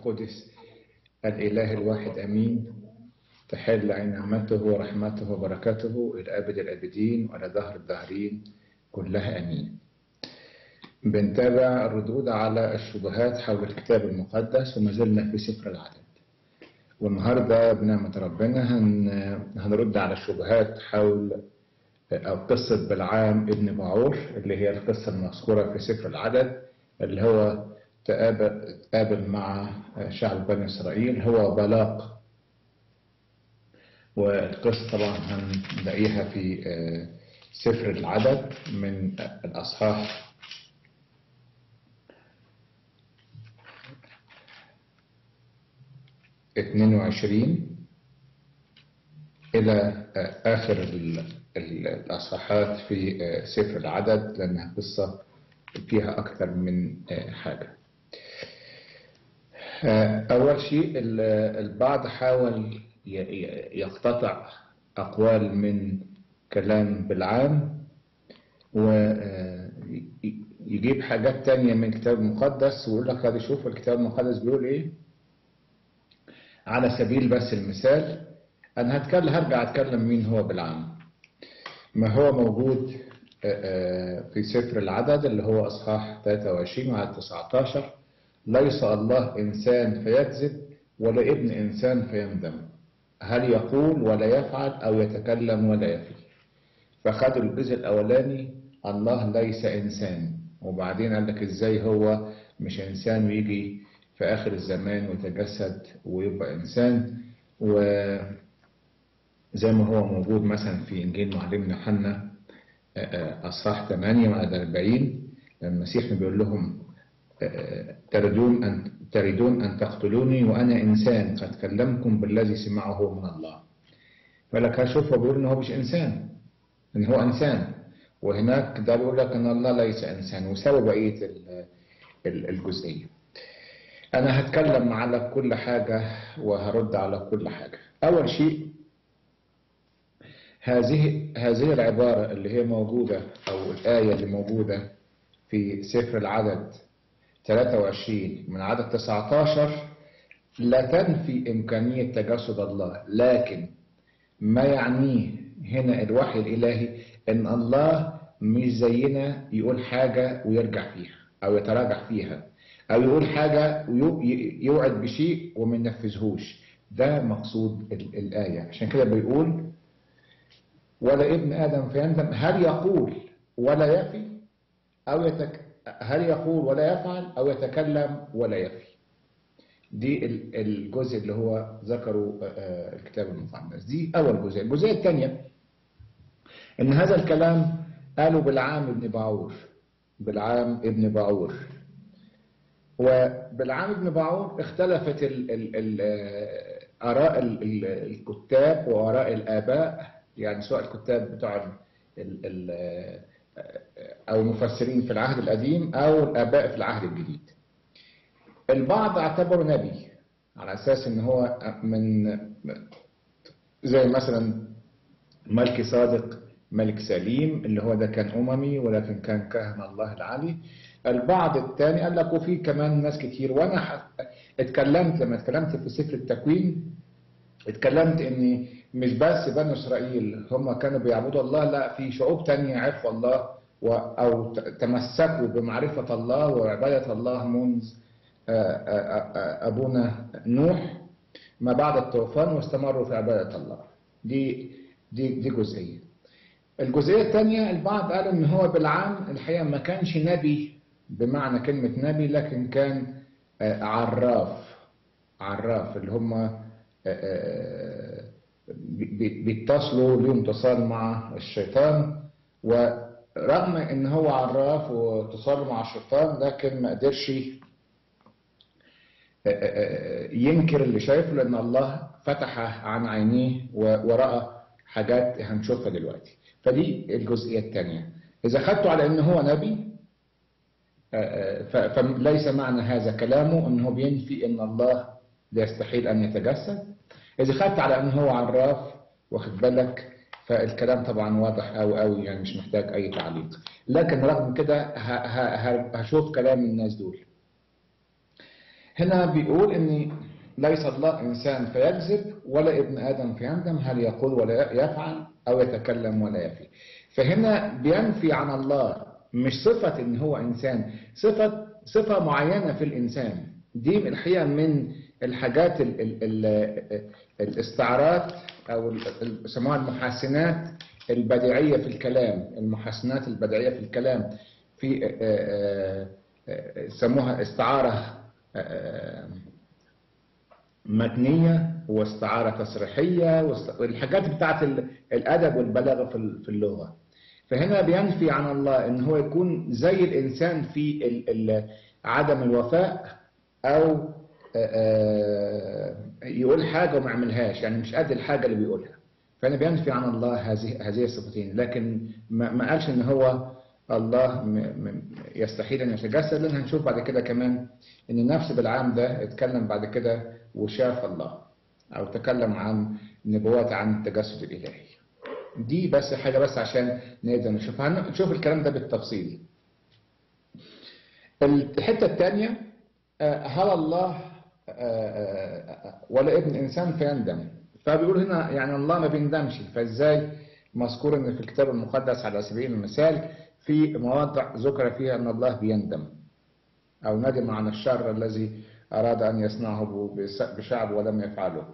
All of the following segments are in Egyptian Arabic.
القدس الإله الواحد أمين تحل عين نعمته ورحمته وبركاته إلى أبد الآبدين وإلى دهر الداهرين كلها أمين بنتابع الردود على الشبهات حول الكتاب المقدس وما زلنا في سفر العدد والنهاردة بنعمة ربنا هن... هنرد على الشبهات حول أو قصة بلعام ابن بعور اللي هي القصة المذكورة في سفر العدد اللي هو تقابل, تقابل مع شعب بني إسرائيل هو بلاق والقصة طبعا هنلاقيها في سفر العدد من الأصحاح اتنين وعشرين إلى آخر الأصحاحات في سفر العدد لأنها قصة فيها أكثر من حاجة أول شيء البعض حاول يقتطع أقوال من كلام بالعام ويجيب حاجات تانية من الكتاب المقدس ويقول لك هذا شوف الكتاب المقدس بيقول إيه على سبيل بس المثال أنا هتكلم هرجع أتكلم مين هو بالعام ما هو موجود في سفر العدد اللي هو أصحاح 23 وعدد 19 ليس الله إنسان فيكذب ولا ابن إنسان فيندم هل يقول ولا يفعل أو يتكلم ولا يفي فخدوا الجزء الأولاني الله ليس إنسان وبعدين قال لك إزاي هو مش إنسان ويجي في آخر الزمان ويتجسد ويبقى إنسان وزي ما هو موجود مثلا في إنجيل معلمنا يوحنا أصحاح 8 وعدد 40 لما المسيح بيقول لهم تريدون أن تريدون أن تقتلوني وأنا إنسان قد كلمكم بالذي سمعه من الله فلك هشوف هو بيقول إن هو مش إنسان إن هو إنسان وهناك ده بيقول لك إن الله ليس إنسان وسوى بقية الجزئية أنا هتكلم على كل حاجة وهرد على كل حاجة أول شيء هذه هذه العبارة اللي هي موجودة أو الآية اللي موجودة في سفر العدد 23 من عدد 19 لا تنفي إمكانية تجسد الله لكن ما يعنيه هنا الوحي الإلهي إن الله مش زينا يقول حاجة ويرجع فيها أو يتراجع فيها أو يقول حاجة ويوعد بشيء وما ينفذهوش ده مقصود الآية عشان كده بيقول ولا ابن آدم فيندم هل يقول ولا يفي أو يتك... هل يقول ولا يفعل أو يتكلم ولا يفي دي الجزء اللي هو ذكره الكتاب المقدس دي أول جزء الجزء الثانية إن هذا الكلام قالوا بالعام ابن باعور بالعام ابن باعور وبالعام ابن باعور اختلفت ال ال ال آراء ال الكتاب وآراء الآباء يعني سواء الكتاب بتوع ال ال أو المفسرين في العهد القديم أو الآباء في العهد الجديد البعض اعتبره نبي على أساس إن هو من زي مثلا ملك صادق ملك سليم اللي هو ده كان أممي ولكن كان كهن الله العلي البعض الثاني قال لك وفي كمان ناس كتير وانا اتكلمت لما اتكلمت في سفر التكوين اتكلمت ان مش بس بني اسرائيل هم كانوا بيعبدوا الله لا في شعوب تانية عرفوا الله او تمسكوا بمعرفة الله وعبادة الله منذ ابونا نوح ما بعد الطوفان واستمروا في عبادة الله دي دي دي جزئية الجزئية الثانية البعض قال ان هو بالعام الحقيقة ما كانش نبي بمعنى كلمة نبي لكن كان عراف عراف اللي هم بيتصلوا ليهم اتصال مع الشيطان ورغم ان هو عراف واتصاله مع الشيطان لكن ما قدرش ينكر اللي شايفه لان الله فتح عن عينيه ورأى حاجات هنشوفها دلوقتي فدي الجزئية الثانية إذا خدته على ان هو نبي فليس معنى هذا كلامه أنه بينفي أن الله يستحيل أن يتجسد إذا خدت على أنه هو عراف واخد بالك فالكلام طبعا واضح أوي أوي يعني مش محتاج أي تعليق لكن رغم كده هشوف كلام الناس دول هنا بيقول ان ليس الله انسان فيكذب ولا ابن ادم فيندم هل يقول ولا يفعل او يتكلم ولا يفي فهنا بينفي عن الله مش صفة ان هو انسان صفة صفة معينة في الانسان دي الحقيقة من الحاجات ال ال ال الاستعارات او ال- ال- يسموها المحاسنات البديعية في الكلام المحاسنات البديعية في الكلام في آه، آه، آه، يسموها استعارة آه، متنية واستعارة تصريحية واست- والحاجات بتاعت ال- الأدب والبلاغة في ال- في اللغة فهنا بينفي عن الله ان هو يكون زي الانسان في ال- ال- عدم الوفاء او آه، يقول حاجه وما يعملهاش يعني مش قد الحاجه اللي بيقولها فهنا بينفي عن الله هذه هذه الصفتين لكن ما ما قالش ان هو الله م- م- يستحيل ان يتجسد لان هنشوف بعد كده كمان ان النفس بالعام ده اتكلم بعد كده وشاف الله او تكلم عن نبوات عن التجسد الالهي دي بس حاجة بس عشان نقدر نشوفها نشوف الكلام ده بالتفصيل الحتة الثانية آه، هل الله آه، آه، ولا ابن إنسان فيندم فبيقول هنا يعني الله ما بيندمش فإزاي مذكور إن في الكتاب المقدس على سبيل المثال في مواضع ذكر فيها أن الله بيندم أو ندم عن الشر الذي أراد أن يصنعه بس- بشعبه ولم يفعله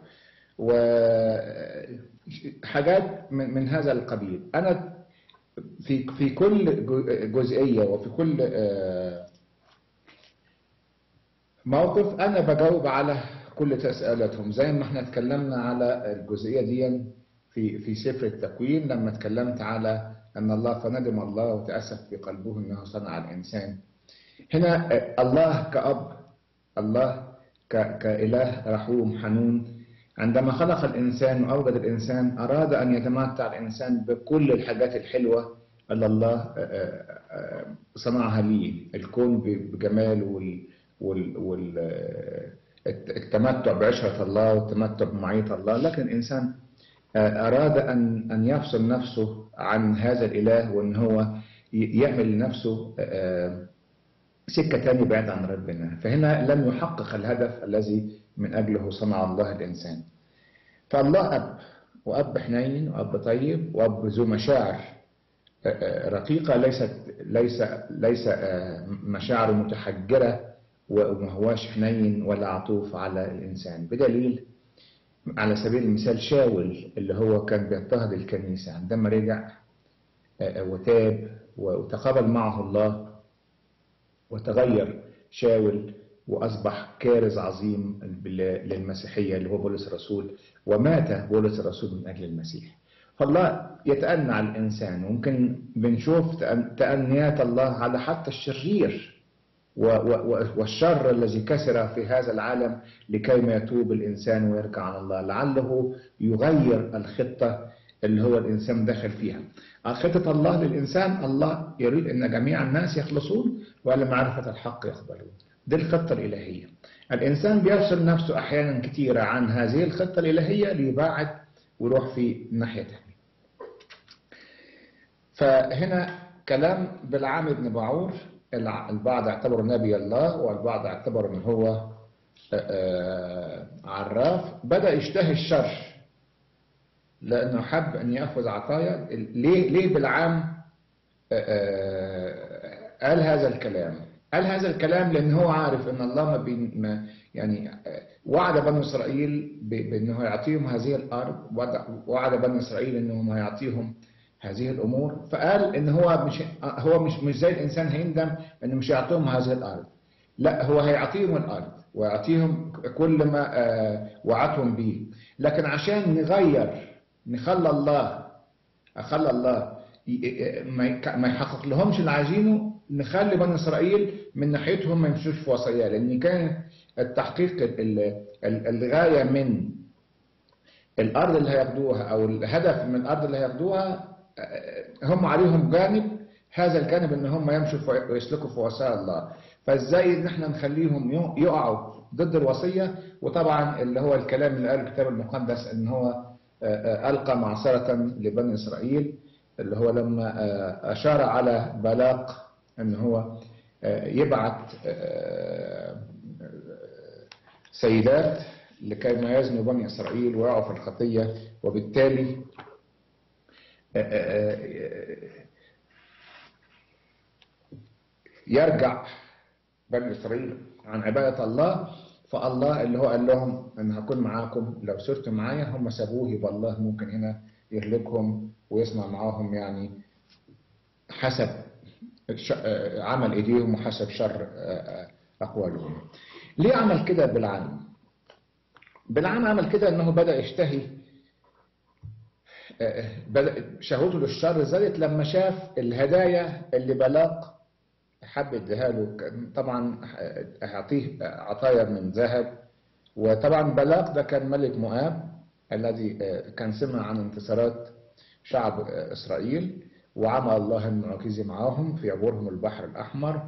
وحاجات من, من هذا القبيل أنا في في كل جو- جزئية وفي كل آه، موقف أنا بجاوب على كل تساؤلاتهم زي ما احنا اتكلمنا على الجزئية دي في في سفر التكوين لما اتكلمت على أن الله فندم الله وتأسف في قلبه أنه صنع الإنسان هنا آه، الله كأب الله ك- كإله رحوم حنون عندما خلق الإنسان وأوجد الإنسان أراد أن يتمتع الإنسان بكل الحاجات الحلوة اللي الله آه، آه، آه، صنعها ليه الكون ب- بجماله وال وال وال آه، الت- التمتع بعشرة الله والتمتع بمعية الله لكن الإنسان آه، أراد أن أن يفصل نفسه عن هذا الإله وأن هو ي- يعمل لنفسه آه، سكة تاني بعيد عن ربنا فهنا لم يحقق الهدف الذي من أجله صنع الله الإنسان فالله أب وأب حنين وأب طيب وأب ذو مشاعر آه، آه، رقيقة ليست ليس ليس آه، مشاعر متحجرة وما هواش حنين ولا عطوف على الإنسان بدليل على سبيل المثال شاول اللي هو كان بيضطهد الكنيسة عندما رجع آه، آه، وتاب وتقابل معه الله وتغير شاول وأصبح كارز عظيم بال- للمسيحية اللي هو بولس الرسول ومات بولس الرسول من أجل المسيح فالله يتأنى على الإنسان وممكن بنشوف تأن- تأنيات الله على حتى الشرير و- و- و- والشر الذي كسر في هذا العالم لكي ما يتوب الإنسان ويرجع عن الله لعله يغير الخطة اللي هو الإنسان دخل فيها خطة الله للإنسان الله يريد أن جميع الناس يخلصون وإلى معرفة الحق يقبلون دي الخطة الإلهية الإنسان بيفصل نفسه أحيانا كثيرة عن هذه الخطة الإلهية ليبعد ويروح في ناحية تانية فهنا كلام بالعام بن بعور الع- البعض اعتبره نبي الله والبعض اعتبر ان هو آه، آه، عراف بدأ يشتهي الشر لأنه حب أن يأخذ عطايا ليه ليه بالعام آه، آه، قال هذا الكلام قال هذا الكلام لأن هو عارف أن الله ما, بين ما يعني آه، وعد بني إسرائيل ب- بأنه يعطيهم هذه الأرض وعد- وعد بني إسرائيل أنه هيعطيهم هذه الأمور فقال أن هو مش آه، هو مش مش زي الإنسان هيندم أنه مش هيعطيهم هذه الأرض لا هو هيعطيهم الأرض ويعطيهم كل ما آه، وعدهم به لكن عشان نغير نخلى الله أخلى الله ي- ي- ما يك- ما يحقق لهمش اللي عايزينه نخلي بني إسرائيل من ناحيتهم ما يمشوش في وصاياه لأن كان التحقيق ال- ال- الغاية من الأرض اللي هياخدوها أو الهدف من الأرض اللي هياخدوها آه، هم عليهم جانب هذا الجانب ان هم يمشوا في- ويسلكوا في وصايا الله فازاي ان احنا نخليهم يق- يقعوا ضد الوصيه وطبعا اللي هو الكلام اللي قاله الكتاب المقدس ان هو آه، آه، القى معصره لبني اسرائيل اللي هو لما آه، اشار على بلاق ان هو آه، يبعت آه، سيدات لكي ما يزنوا بني إسرائيل ويقعوا في الخطية وبالتالي يرجع بني إسرائيل عن عبادة الله فالله اللي هو قال لهم أن هكون معاكم لو سرتوا معايا هم سابوه يبقى الله ممكن هنا يهلكهم ويصنع معاهم يعني حسب عمل ايديهم وحسب شر اقوالهم ليه عمل كده بالعام بالعام عمل كده انه بدا يشتهي بدا شهوته للشر زادت لما شاف الهدايا اللي بلاق حب يديها له طبعا اعطيه عطايا من ذهب وطبعا بلاق ده كان ملك مؤاب الذي كان سمع عن انتصارات شعب اسرائيل وعمل الله المعجزة معاهم في عبورهم البحر الأحمر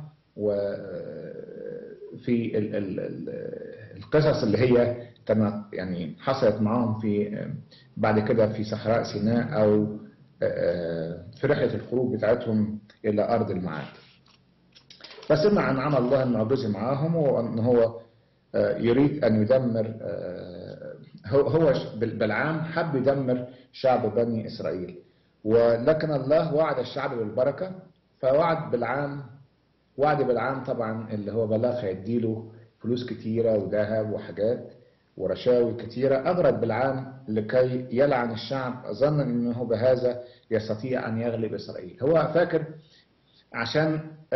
وفي القصص اللي هي كانت يعني حصلت معاهم في بعد كده في صحراء سيناء أو في رحلة الخروج بتاعتهم إلى أرض المعاد فسمع عن عمل الله المعجزة معاهم وأن هو يريد أن يدمر هو هو بالعام حب يدمر شعب بني إسرائيل ولكن الله وعد الشعب بالبركة فوعد بالعام وعد بالعام طبعا اللي هو بلاغ هيديله فلوس كتيرة وذهب وحاجات ورشاوي كتيرة أغرد بالعام لكي يلعن الشعب ظنا أنه بهذا يستطيع أن يغلب إسرائيل هو فاكر عشان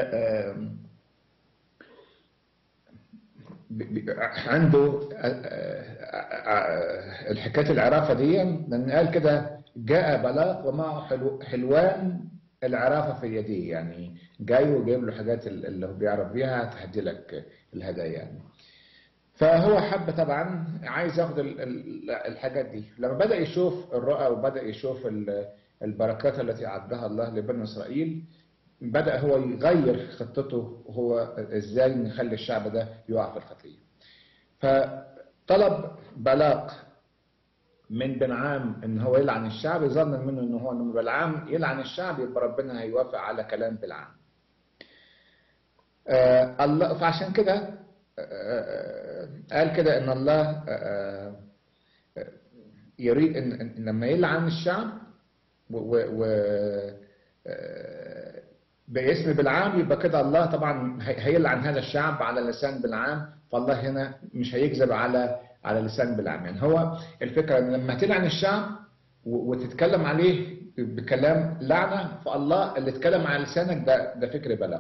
عنده الحكاية العرافة دي لأن قال كده جاء بلاق ومعه حلو حلوان العرافة في يديه يعني جاي وجايب له حاجات اللي هو بيعرف بيها تهدي لك الهدايا يعني فهو حب طبعا عايز ياخد الحاجات دي لما بدأ يشوف الرؤى وبدأ يشوف البركات التي أعدها الله لبني إسرائيل بدأ هو يغير خطته هو ازاي نخلي الشعب ده يقع في الخطية فطلب بلاق من بنعام ان هو يلعن الشعب ظنا منه ان هو لما بلعام يلعن الشعب يبقى ربنا هيوافق على كلام بلعام آه الله فعشان كده آه قال كده ان الله آه يريد ان, إن لما يلعن الشعب و, و باسم بالعام يبقى كده الله طبعا هيلعن هذا الشعب على لسان بالعام فالله هنا مش هيكذب على على لسان بالعام يعني هو الفكره ان لما تلعن الشعب وتتكلم عليه بكلام لعنه فالله اللي اتكلم على لسانك ده ده فكر بلاغ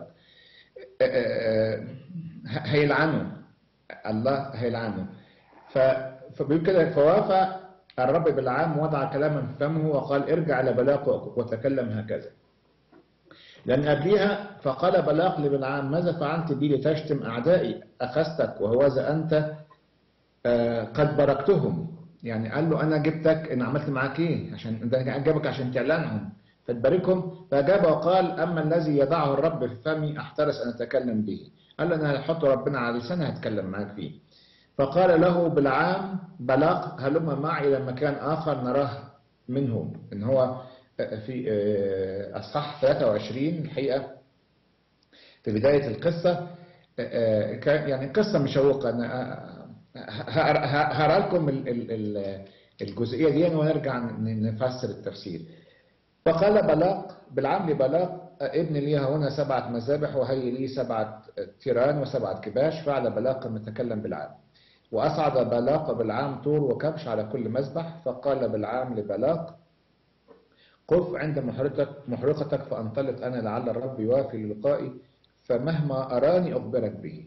هيلعنه الله هيلعنه فبيقول كده فوافق الرب بالعام وضع كلاما في فمه وقال ارجع إلى بلاق وتكلم هكذا لأن قبليها فقال بلاق لبلعام ماذا فعلت بي لتشتم أعدائي أخذتك وهوذا أنت قد باركتهم يعني قال له أنا جبتك إن عملت معاك إيه عشان ده جابك عشان تعلنهم فتباركهم فأجاب وقال أما الذي يضعه الرب في فمي أحترس أن أتكلم به قال له أنا هحط ربنا على لساني هتكلم معاك فيه فقال له بالعام بلاق هلم معي إلى مكان آخر نراه منهم إن هو في أصحاح 23 الحقيقة في بداية القصة كان يعني قصة مشوقة أنا هقرا لكم الجزئية دي ونرجع نفسر التفسير فقال بلاق بالعام لبلاق ابن لي هنا سبعة مذابح وهي لي سبعة تيران وسبعة كباش فعل بلاق متكلم بالعام وأصعد بلاق بالعام طور وكبش على كل مذبح فقال بالعام لبلاق قف عند محرقتك محرقتك فانطلق انا لعل الرب يوافي للقائي فمهما اراني اخبرك به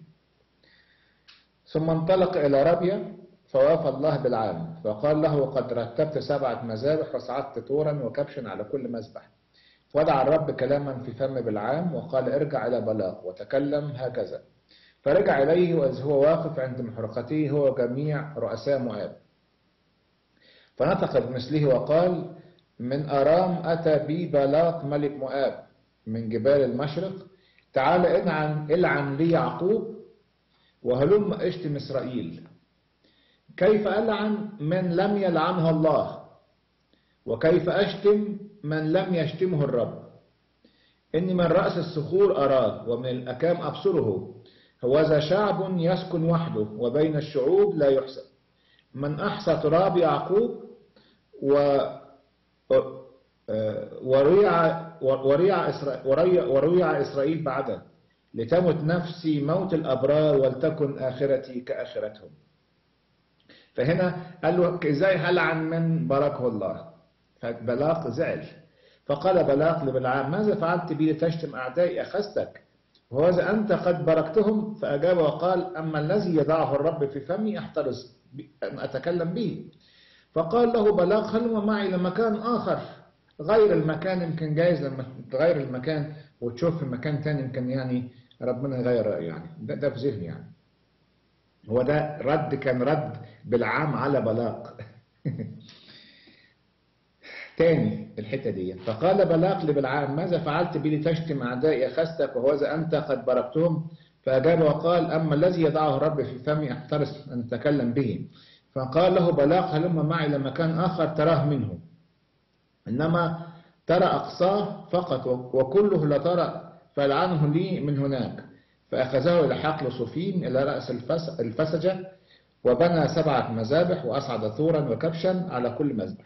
ثم انطلق الى ربيا فوافى الله بالعام فقال له قد رتبت سبعه مذابح وصعدت طورا وكبشا على كل مذبح وضع الرب كلاما في فم بالعام وقال ارجع الى بلاق وتكلم هكذا فرجع اليه واذ هو واقف عند محرقته هو جميع رؤساء مؤاب فنطق بمثله وقال من أرام أتى بي بلاق ملك مؤاب من جبال المشرق تعال إلعن, إلعن لي يعقوب وهلم اشتم إسرائيل كيف ألعن من لم يلعنه الله وكيف أشتم من لم يشتمه الرب إني من رأس الصخور أراه ومن الأكام أبصره هوذا شعب يسكن وحده وبين الشعوب لا يحسب من أحصى تراب يعقوب و وريع وريع إسرائيل, وريع, وريع إسرائيل بعدد لتمت نفسي موت الأبرار ولتكن آخرتي كآخرتهم فهنا قال له ازاي هلعن من باركه الله فبلاق زعل فقال بلاق لبلعام ماذا فعلت بي لتشتم أعدائي أخذتك وهذا أنت قد باركتهم فأجاب وقال أما الذي يضعه الرب في فمي أحترس أن أتكلم به فقال له بلاق هلم معي لمكان آخر غير المكان يمكن جايز لما تغير المكان وتشوف في مكان تاني يمكن يعني ربنا يغير رأيه يعني ده, ده في ذهني يعني هو ده رد كان رد بالعام على بلاق تاني الحتة دي فقال بلاق لبلعام ماذا فعلت بي لتشتم أعدائي أخذتك وهذا أنت قد بركتهم فأجاب وقال أما الذي يضعه الرب في فمي أحترس أن أتكلم به فقال له بلاق هلم معي لمكان آخر تراه منه إنما ترى أقصاه فقط وكله لا ترى فلعنه لي من هناك فأخذه إلى حقل صوفين إلى رأس الفسجة وبنى سبعة مذابح وأصعد ثورا وكبشا على كل مذبح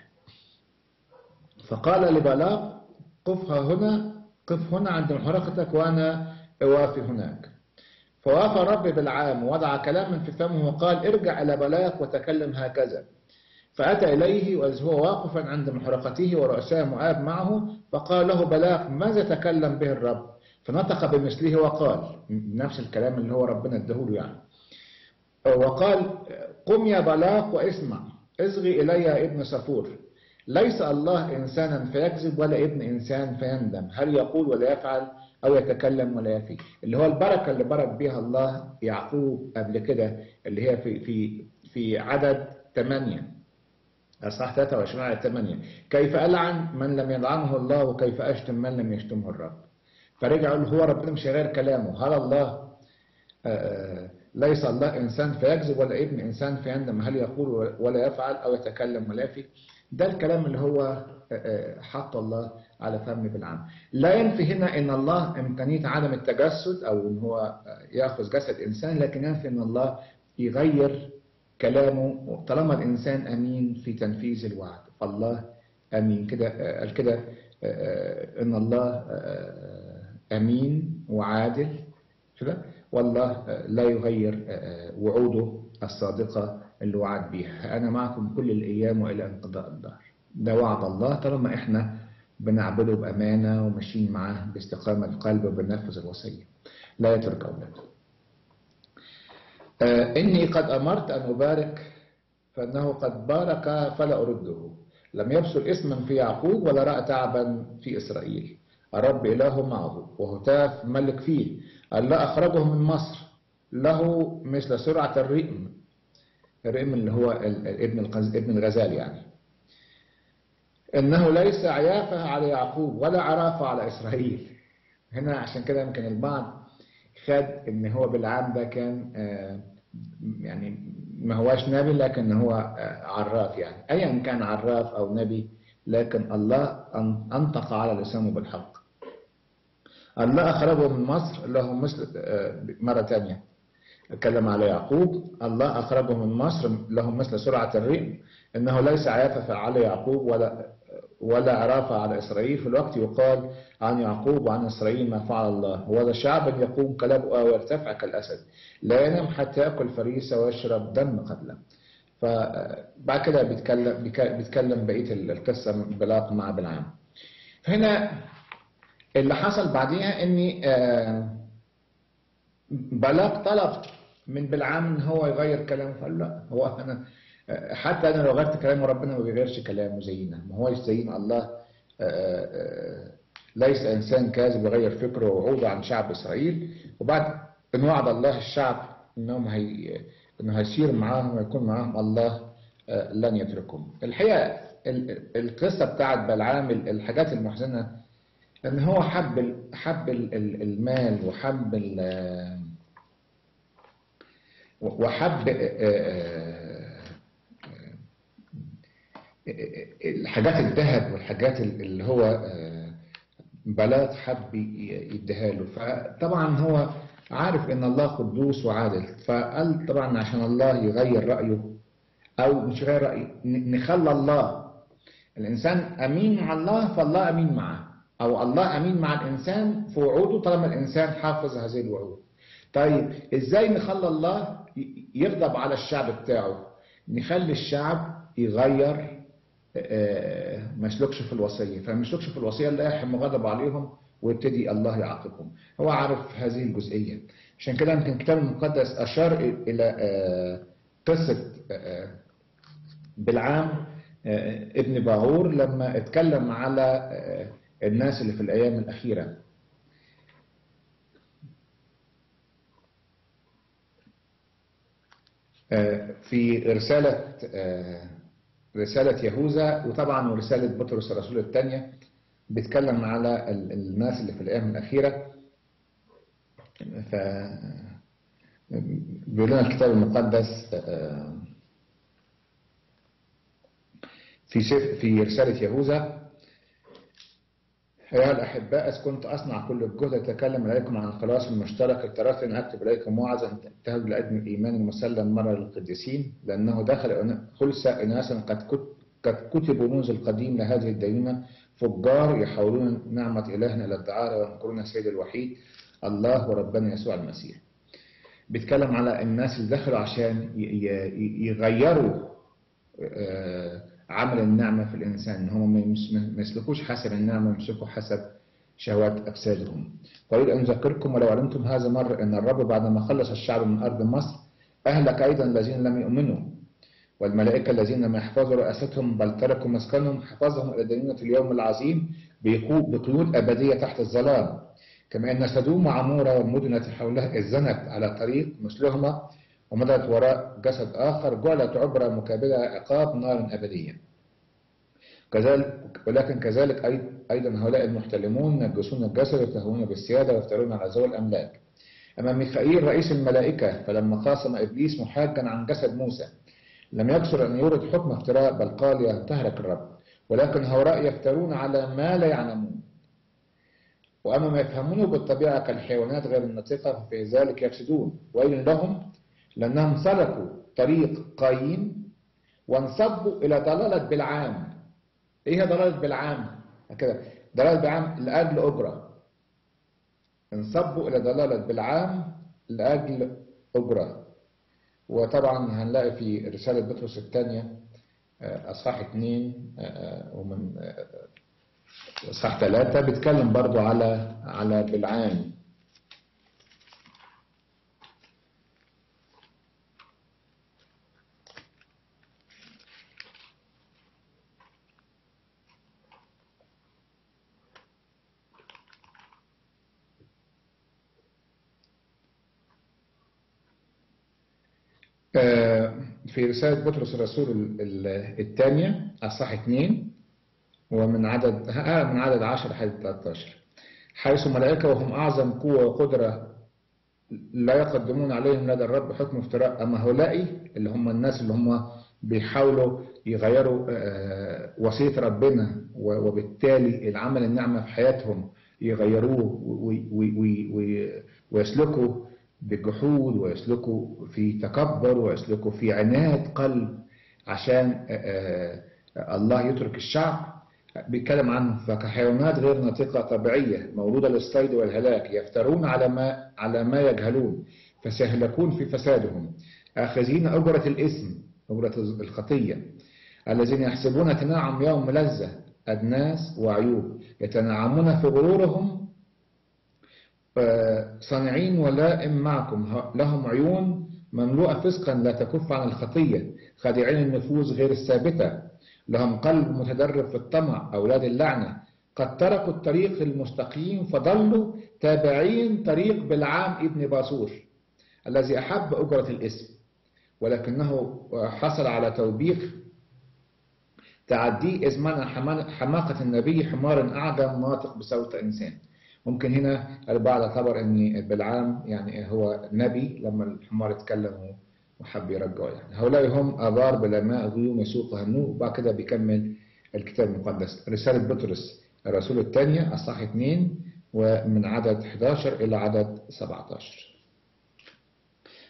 فقال لبلاق قفها هنا قف هنا عند محرقتك وأنا أوافي هناك فوافى الرب بالعام ووضع كلاما في فمه وقال ارجع إلى بلاق وتكلم هكذا فأتى إليه وإذ هو واقفا عند محرقته ورؤساء مؤاب معه فقال له بلاق ماذا تكلم به الرب فنطق بمثله وقال نفس الكلام اللي هو ربنا ادهوله يعني وقال قم يا بلاق واسمع اصغي إلي يا ابن صفور ليس الله إنسانا فيكذب ولا ابن إنسان فيندم هل يقول ولا يفعل أو يتكلم ولا يفي اللي هو البركة اللي برك بها الله يعقوب قبل كده اللي هي في في في عدد 8 أصحاح 23 على 8 كيف ألعن من لم يلعنه الله وكيف أشتم من لم يشتمه الرب فرجع يقول هو ربنا مش هيغير كلامه هل الله ليس الله إنسان فيكذب ولا ابن إنسان فيندم هل يقول ولا يفعل أو يتكلم ولا يفي ده الكلام اللي هو حط الله على فم بالعام لا ينفي هنا ان الله امكانيه عدم التجسد او ان هو ياخذ جسد انسان لكن ينفي ان الله يغير كلامه طالما الانسان امين في تنفيذ الوعد فالله امين كده قال كده ان الله امين وعادل كده والله لا يغير وعوده الصادقه اللي وعد بيها أنا معكم كل الأيام وإلى انقضاء الدهر ده وعد الله طالما إحنا بنعبده بأمانة وماشيين معاه باستقامة القلب وبننفذ الوصية لا يترك أولاده آه إني قد أمرت أن أبارك فإنه قد بارك فلا أرده لم يبصر اسما في يعقوب ولا رأى تعبا في إسرائيل الرب إله معه وهتاف ملك فيه الله أخرجه من مصر له مثل سرعة الرئم الرئم اللي هو ابن ابن الغزال يعني انه ليس عيافه على يعقوب ولا عرافه على اسرائيل هنا عشان كده يمكن البعض خد ان هو بالعام ده كان يعني ما هواش نبي لكن هو عراف يعني ايا كان عراف او نبي لكن الله انطق على لسانه بالحق الله اخرجه من مصر له مثل مره ثانيه اتكلم على يعقوب الله أخرجه من مصر لهم مثل سرعة الرئم إنه ليس عيافة على يعقوب ولا ولا عرافة على إسرائيل في الوقت يقال عن يعقوب وعن إسرائيل ما فعل الله وهذا شعب يقوم كلبؤة ويرتفع كالأسد لا ينام حتى يأكل فريسة ويشرب دم قبله فبعد كده بيتكلم بيتكلم بقية القصة بلاق مع بلعام هنا اللي حصل بعديها إني بلاق طلب من بلعام ان هو يغير كلامه فقال لا هو انا حتى انا لو غيرت كلامه ربنا ما بيغيرش كلامه زينا ما هوش زينا الله ليس انسان كاذب يغير فكره ووعوده عن شعب اسرائيل وبعد ان وعد الله الشعب انهم هي انه هيسير معاهم ويكون معاهم الله لن يتركهم الحقيقه القصه بتاعت بلعام الحاجات المحزنه ان هو حب حب المال وحب وحب الحاجات الذهب والحاجات اللي هو بلاط حب يديها له فطبعا هو عارف ان الله قدوس وعادل فقال طبعا عشان الله يغير رأيه او مش يغير رأيه ن- نخلى الله الانسان امين مع الله فالله امين معه او الله امين مع الانسان في وعوده طالما الانسان حافظ هذه الوعود طيب ازاي نخلى الله ي- يغضب على الشعب بتاعه نخلي الشعب يغير آه، ما يسلكش في الوصيه فما يسلكش في الوصيه الله يحم غضب عليهم ويبتدي الله يعاقبهم هو عارف هذه الجزئيه عشان كده يمكن الكتاب المقدس اشار الى آه، قصه آه، بالعام آه، ابن باعور لما اتكلم على آه، الناس اللي في الايام الاخيره آه، في رسالة آه، رسالة يهوذا وطبعا ورسالة بطرس الرسول الثانية بيتكلم على ال- الناس اللي في الأيام الأخيرة ف بيقول لنا الكتاب المقدس آه، في سف- في رسالة يهوذا أيها الأحباء إذ كنت أصنع كل الجهد أتكلم إليكم عن الخلاص المشترك اضطررت أن أكتب إليكم وعظا تنتهوا لأجل الإيمان المسلم مرة للقديسين لأنه دخل خلص إناسا قد كت- قد كتبوا منذ القديم لهذه الدينونة فجار يحولون نعمة إلهنا إلى الدعارة وينكرون السيد الوحيد الله وربنا يسوع المسيح بيتكلم على الناس اللي دخلوا عشان ي- ي- يغيروا آه، عمل النعمة في الإنسان إن هم ما يمس- ما يسلكوش حسب النعمة يمسكوا حسب شهوات أجسادهم وأريد أن أذكركم ولو علمتم هذا مرة أن الرب بعدما خلص الشعب من أرض مصر أهلك أيضا الذين لم يؤمنوا والملائكة الذين لم يحفظوا رئاستهم بل تركوا مسكنهم حفظهم إلى دينونة اليوم العظيم بيقو- بقيود أبدية تحت الظلام كما أن سدوم وعمورة والمدن التي حولها إذ زنت على طريق مثلهما ومضت وراء جسد آخر جعلت عبرة مكابدة عقاب نار أبدية كذلك ولكن كذلك أي- أيضا هؤلاء المحتلمون ينجسون الجسد ويتهون بالسيادة ويفترون على ذوي الأملاك أما ميخائيل رئيس الملائكة فلما خاصم إبليس محاجا عن جسد موسى لم يقصر أن يورد حكم افتراء بل قال ينتهرك الرب ولكن هؤلاء يفترون على ما لا يعلمون وأما ما يفهمونه بالطبيعة كالحيوانات غير الناطقة ففي ذلك يفسدون ويل لهم لأنهم سلكوا طريق قايين وانصبوا إلى ضلالة بالعام إيه هي ضلالة بالعام؟ كده ضلالة بالعام لأجل أجرة انصبوا إلى ضلالة بالعام لأجل أجرة وطبعا هنلاقي في رسالة بطرس الثانية آه، أصحاح اثنين آه، ومن آه، اصحاح ثلاثة بيتكلم برضو على على بالعام آه، في رسالة بطرس الرسول ال- ال- الثانية أصحاح اثنين ومن عدد آه من عدد 10 لحد 13 حيث ملائكة وهم أعظم قوة وقدرة لا يقدمون عليهم لدى الرب حكم افتراء أما هؤلاء اللي هم الناس اللي هم بيحاولوا يغيروا آه، وصية ربنا و- وبالتالي العمل النعمة في حياتهم يغيروه وي- وي- وي- وي- ويسلكوا بجحود ويسلكوا في تكبر ويسلكوا في عناد قلب عشان آه، آه، الله يترك الشعب بيتكلم عنه فكحيوانات غير ناطقة طبيعية مولودة للصيد والهلاك يفترون على ما على ما يجهلون فسيهلكون في فسادهم آخذين أجرة الإثم أجرة الخطية الذين يحسبون تنعم يوم لذة أدناس وعيوب يتنعمون في غرورهم آه، صانعين ولائم معكم ه- لهم عيون مملوءة فسقا لا تكف عن الخطية خادعين النفوس غير الثابتة لهم قلب متدرب في الطمع أولاد اللعنة قد تركوا الطريق المستقيم فضلوا تابعين طريق بالعام ابن باصور الذي أحب أجرة الاسم ولكنه حصل على توبيخ تعديه إذ منع حما- حماقة النبي حمار أعجم ناطق بصوت إنسان ممكن هنا البعض اعتبر ان بالعام يعني هو نبي لما الحمار اتكلم وحب يرجعه يعني هؤلاء هم ابار بلا ماء غيوم يسوق هنوء وبعد كده بيكمل الكتاب المقدس رسالة بطرس الرسول الثانية اصحاح 2 ومن عدد 11 الى عدد 17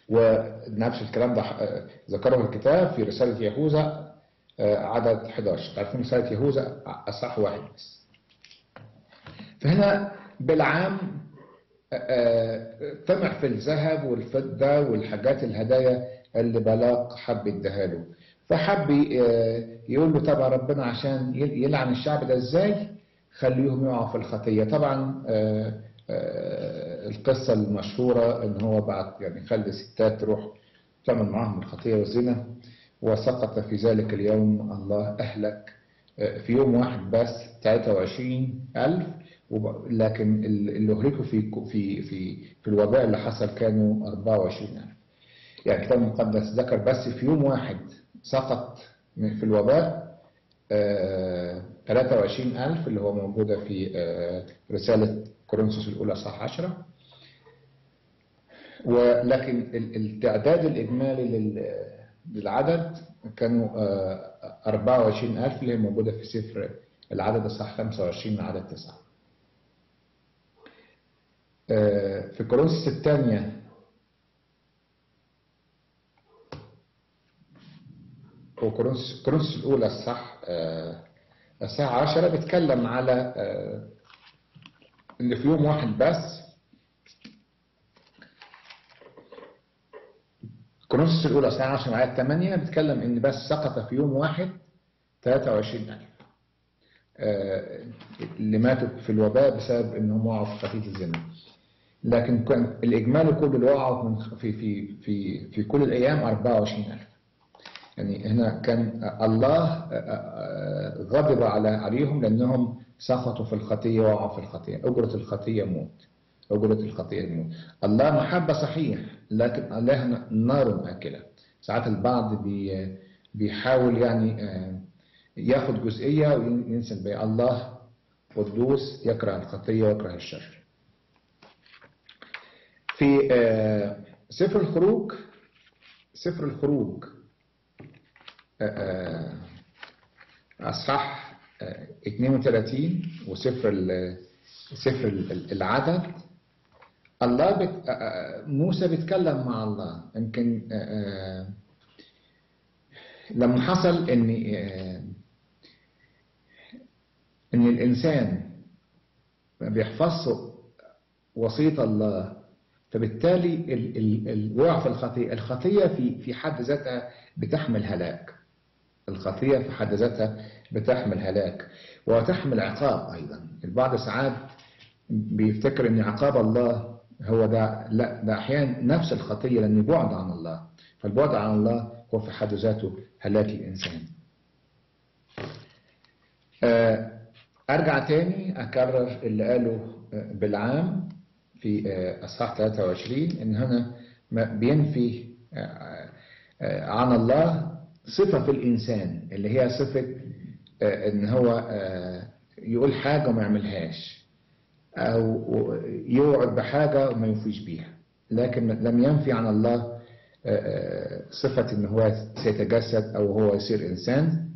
ونفس الكلام ده آه، ذكره الكتاب في رسالة يهوذا آه، عدد 11 تعرفين رسالة يهوذا أصح واحد بس فهنا بالعام آه، طمع في الذهب والفضة والحاجات الهدايا اللي بلاق حب اداها له فحب آه، يقول له طبعا ربنا عشان يل- يلعن الشعب ده ازاي خليهم يقعوا في الخطية طبعا آه، آه، القصة المشهورة ان هو بعد يعني خلى الستات تروح تعمل معاهم الخطية والزنا وسقط في ذلك اليوم الله أهلك آه، في يوم واحد بس 23 ألف وب- لكن ال- اللي أهلكوا في في في في الوباء اللي حصل كانوا 24 ألف يعني الكتاب المقدس ذكر بس في يوم واحد سقط من- في الوباء آه، 23 ألف اللي هو موجودة في آه، رسالة كورنثوس الأولى صح 10 ولكن ال- التعداد الإجمالي لل- للعدد كانوا آه، 24 ألف اللي هي موجودة في سفر العدد الصح 25 من عدد 9 آه، في كورنثوس الثانية وكورنثوس كورنثوس الأولى الصح آه، الساعة 10 بيتكلم على آه، إن في يوم واحد بس كورنثوس الأولى الساعة 10 آية 8 بيتكلم إن بس سقط في يوم واحد 23000 آه، اللي ماتوا في الوباء بسبب إنهم وقعوا في خطية الزنا لكن كان الإجمالي كله اللي وقعوا من في في في في كل الأيام 24000 يعني هنا كان الله غضب على عليهم لأنهم سقطوا في الخطية وقعوا في الخطية أجرة الخطية موت أجرة الخطية موت الله محبة صحيح لكن الله نار ماكلة ساعات البعض بي بيحاول يعني آه، ياخد جزئية وينسى الباقي الله قدوس يكره الخطية ويكره الشر في آه، سفر الخروج سفر الخروج آه، آه، أصحاح آه، 32 وسفر ال- سفر ال- العدد الله بت... آه، آه، موسى بيتكلم مع الله يمكن آه، آه، لما حصل ان آه، ان الانسان ما بيحفظش وصية الله فبالتالي ال- ال- الوقع في الخطيئة الخطية في في حد ذاتها بتحمل هلاك الخطية في حد ذاتها بتحمل هلاك وتحمل عقاب أيضا البعض ساعات بيفتكر أن عقاب الله هو ده لا ده أحيانا نفس الخطية لأنه بعد عن الله فالبعد عن الله هو في حد ذاته هلاك الإنسان آه، أرجع تاني أكرر اللي قاله آه، بالعام في آه، أصحاح 23 إن هنا ما بينفي آه، آه، عن الله صفة في الإنسان اللي هي صفة آه، إن هو آه، يقول حاجة وما يعملهاش أو يوعد بحاجة وما يوفيش بيها لكن لم ينفي عن الله آه، آه، صفة إن هو سيتجسد أو هو يصير إنسان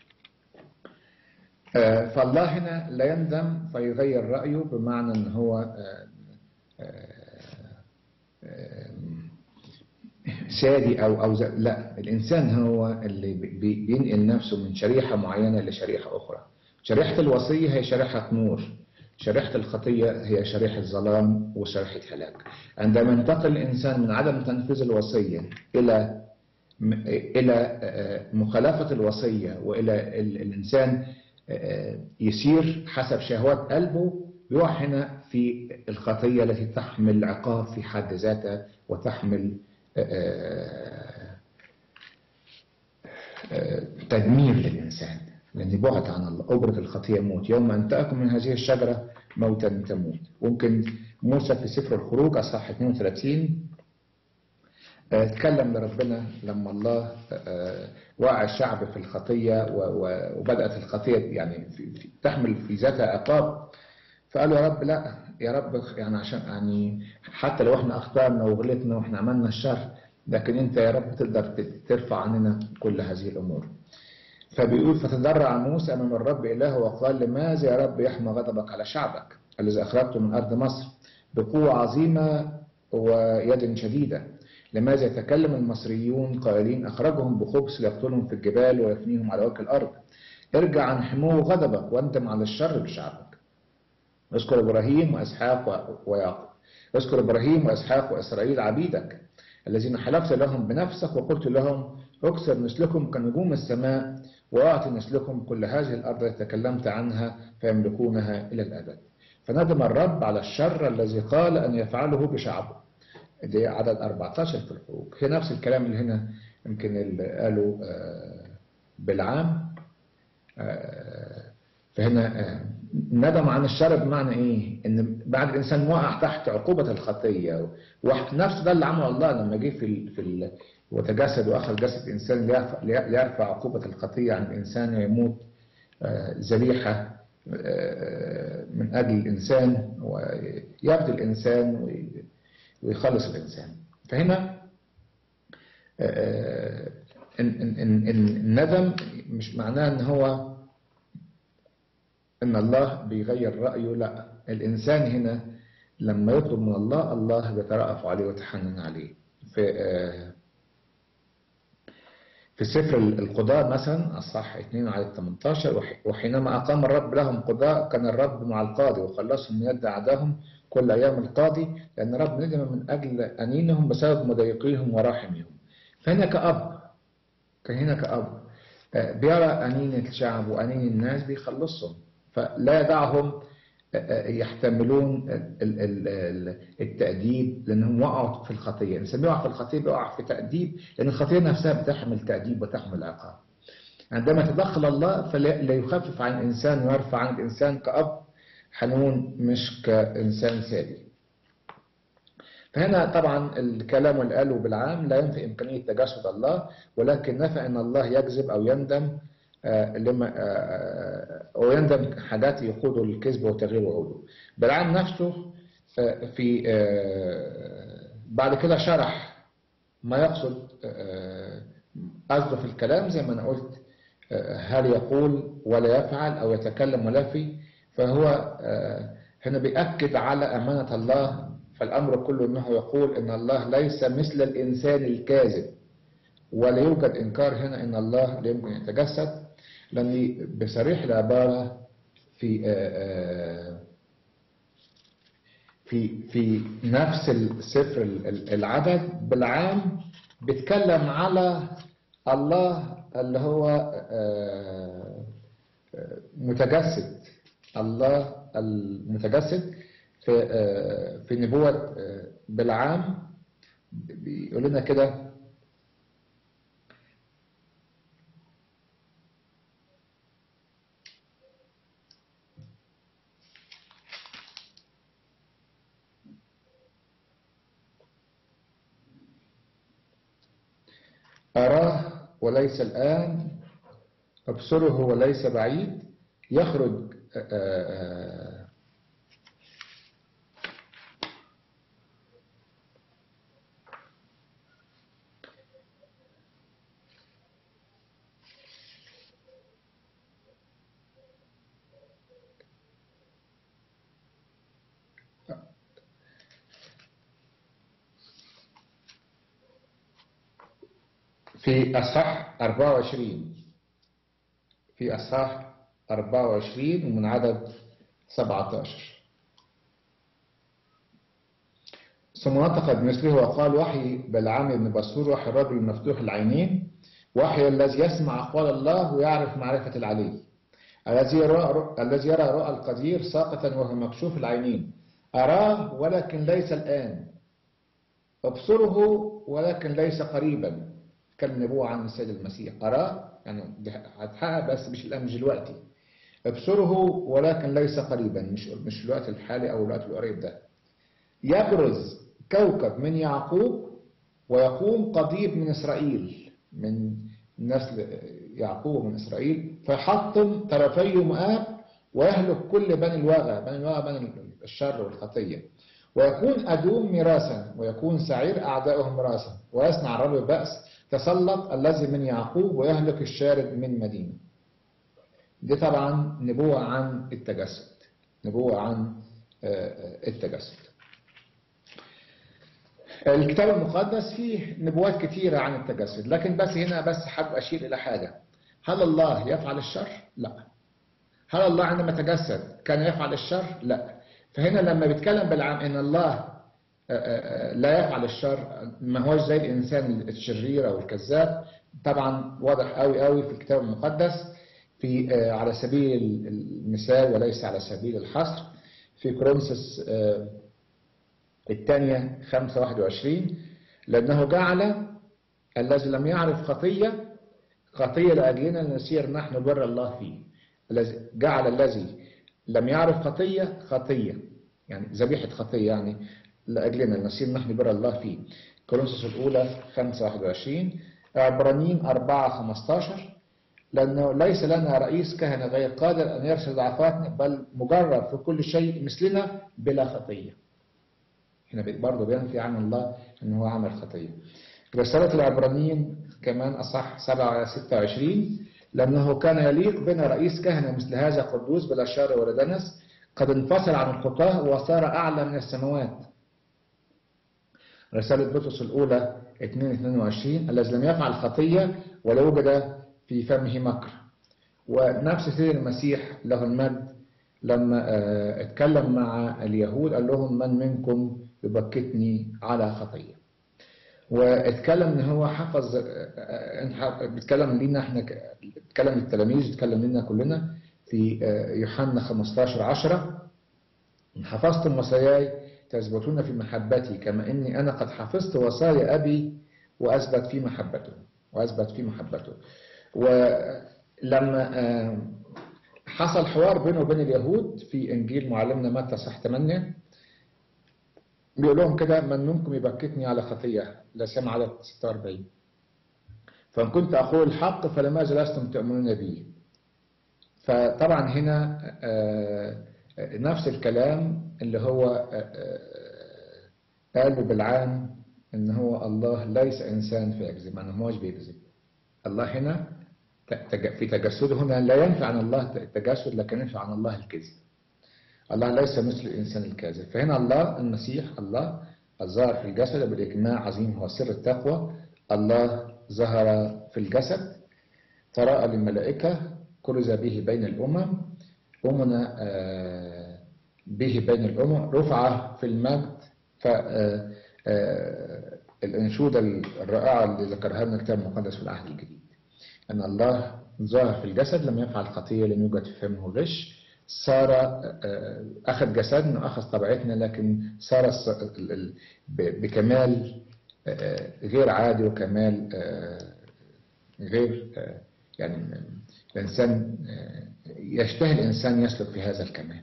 آه، فالله هنا لا يندم فيغير رأيه بمعنى إن هو آه، آه، آه، شادي أو أو ز- لا الإنسان هو اللي بي- بي- بينقل نفسه من شريحة معينة لشريحة أخرى شريحة الوصية هي شريحة نور شريحة الخطية هي شريحة ظلام وشريحة هلاك عندما ينتقل الإنسان من عدم تنفيذ الوصية إلى م- إلى آه، مخالفة الوصية وإلى ال- الإنسان آه، يسير حسب شهوات قلبه يقع هنا في الخطية التي تحمل عقاب في حد ذاتها وتحمل آه، آه، تدمير للإنسان لأن بعد عن الله أجرة الخطية موت يوم أن تأكل من هذه الشجرة موتا تموت ممكن موسى في سفر الخروج أصحاح 32 آه، اتكلم لربنا لما الله آه، وقع الشعب في الخطية و- و- وبدأت الخطية يعني في في- تحمل في ذاتها عقاب فقالوا يا رب لا يا رب يعني عشان يعني حتى لو احنا اخطأنا وغلطنا واحنا عملنا الشر لكن انت يا رب تقدر ت- ترفع عننا كل هذه الامور فبيقول فتضرع موسى امام الرب الهه وقال لماذا يا رب يحمى غضبك على شعبك الذي اخرجته من ارض مصر بقوه عظيمه ويد شديده لماذا يتكلم المصريون قائلين أخرجهم بخبث ليقتلهم في الجبال ويفنيهم على وجه الأرض ارجع عن حمو غضبك واندم على الشر بشعبك اذكر إبراهيم وإسحاق ويعقوب اذكر إبراهيم وإسحاق وإسرائيل عبيدك الذين حلفت لهم بنفسك وقلت لهم اكسر مثلكم كنجوم السماء وأعطي مثلكم كل هذه الأرض التي تكلمت عنها فيملكونها إلى الأبد فندم الرب على الشر الذي قال أن يفعله بشعبه دي عدد 14 في الخروج هي نفس الكلام اللي هنا يمكن اللي قاله بالعام فهنا ندم عن الشر بمعنى ايه ان بعد الانسان وقع تحت عقوبة الخطية نفس ده اللي عمله الله لما جه في ال في ال وتجسد واخذ جسد انسان ليرفع عقوبة الخطية عن الانسان ويموت ذبيحة من اجل الانسان ويبدي الانسان ويخلص الانسان فهنا الندم مش معناه ان هو ان الله بيغير رأيه لا الانسان هنا لما يطلب من الله الله بيترأف عليه ويتحنن عليه في في سفر القضاء مثلا اصح 2 على 18 وحينما اقام الرب لهم قضاء كان الرب مع القاضي وخلصهم من يد اعدائهم كل ايام القاضي لان الرب ندم من اجل انينهم بسبب مضايقيهم وراحمهم فهنا كأب كان هنا كأب بيرى أنين الشعب وأنين الناس بيخلصهم فلا يدعهم يحتملون التأديب لأنهم وقعوا في الخطية الإنسان بيقع في الخطية بيقع في تأديب لأن الخطية نفسها بتحمل تأديب وتحمل عقاب عندما تدخل الله فلا يخفف عن الإنسان ويرفع عن الإنسان كأب حنون مش كإنسان سادي فهنا طبعا الكلام اللي قاله بالعام لا ينفي إمكانية تجسد الله ولكن نفى أن الله يكذب أو يندم لما أو يندم حاجات يقوده للكذب وتغيير وعوده بالعام نفسه في بعد كده شرح ما يقصد قصده في الكلام زي ما أنا قلت هل يقول ولا يفعل أو يتكلم ولا في فهو هنا بيأكد على أمانة الله فالأمر كله أنه يقول أن الله ليس مثل الإنسان الكاذب ولا يوجد إنكار هنا أن الله لا يمكن يتجسد لأن بصريح العبارة في في في نفس السفر العدد بالعام بيتكلم على الله اللي هو متجسد الله المتجسد في في نبوة بالعام بيقول لنا كده أراه وليس الآن أبصره وليس بعيد يخرج آآ في أصحاح 24 في أصحاح 24 ومن عدد 17 ثم نطق بمثله وقال وحي بلعام بن بصور وحي الرجل المفتوح العينين وحي الذي يسمع أقوال الله ويعرف معرفة العلي الذي يرى الذي يرى رؤى القدير ساقطا وهو مكشوف العينين أراه ولكن ليس الآن أبصره ولكن ليس قريبا كان نبوة عن السيد المسيح أراه يعني هتحقق بس مش الآن مش دلوقتي ابصره ولكن ليس قريبا مش مش الوقت الحالي أو الوقت القريب ده يبرز كوكب من يعقوب ويقوم قضيب من إسرائيل من نسل يعقوب من إسرائيل فيحطم طرفي مؤاب ويهلك كل بني الوغى بني الوغى بني الشر والخطية ويكون أدوم ميراثا ويكون سعير أعدائهم ميراثا ويصنع الرب بأس تسلط الذي من يعقوب ويهلك الشارد من مدينة دي طبعا نبوة عن التجسد نبوة عن التجسد الكتاب المقدس فيه نبوات كثيرة عن التجسد لكن بس هنا بس حابب أشير إلى حاجة هل الله يفعل الشر؟ لا هل الله عندما تجسد كان يفعل الشر؟ لا فهنا لما بيتكلم بالعام ان الله لا يفعل الشر ما هوش زي الانسان الشرير او الكذاب طبعا واضح قوي قوي في الكتاب المقدس في على سبيل المثال وليس على سبيل الحصر في كورنثوس الثانية 5 21 لأنه جعل الذي لم يعرف خطية خطية لأجلنا لنسير نحن بر الله فيه الذي جعل الذي لم يعرف خطية خطية يعني ذبيحة خطية يعني لأجلنا نسير نحن بر الله فيه كورنثوس الأولى 5 21 عبرانيين 4 15 لأنه ليس لنا رئيس كهنة غير قادر أن يرسل ضعفاتنا بل مجرد في كل شيء مثلنا بلا خطية هنا برضه بينفي عن الله أنه هو عمل خطية رسالة العبرانيين كمان أصح 7 26 لأنه كان يليق بنا رئيس كهنة مثل هذا قدوس بلا شر ولا دنس قد انفصل عن الخطاة وصار أعلى من السماوات رسالة بطرس الأولى 2 22 الذي لم يفعل خطية ولا وجد في فمه مكر ونفس سيد المسيح له المجد لما اتكلم مع اليهود قال لهم من منكم يبكتني على خطيه واتكلم ان هو حفظ بيتكلم لينا احنا بيتكلم للتلاميذ بيتكلم لنا كلنا في يوحنا 15 10 ان حفظتم وصاياي تثبتون في محبتي كما اني انا قد حفظت وصايا ابي واثبت في محبته واثبت في محبته ولما حصل حوار بينه وبين اليهود في انجيل معلمنا متى صح 8 بيقول لهم كده من منكم يبكتني على خطيه لا سمع على 46 فان كنت اقول الحق فلماذا لستم تؤمنون بي فطبعا هنا نفس الكلام اللي هو قاله بالعام ان هو الله ليس انسان فيكذب يعني هو مش بيكذب الله هنا في تجسده هنا لا ينفع عن الله التجسد لكن ينفع عن الله الكذب الله ليس مثل الإنسان الكاذب فهنا الله المسيح الله الظاهر في الجسد بالإجماع عظيم هو سر التقوى الله ظهر في الجسد تراءى للملائكة كرز به بين الأمم أمنا به بين الأمم رفع في المجد فالأنشودة الرائعة اللي ذكرها لنا الكتاب المقدس في العهد الجديد أن الله ظاهر في الجسد لم يفعل خطية لم يوجد في فمه غش صار أخذ جسدنا أخذ طبيعتنا لكن صار بكمال غير عادي وكمال غير يعني الإنسان يشتهي الإنسان يسلك في هذا الكمال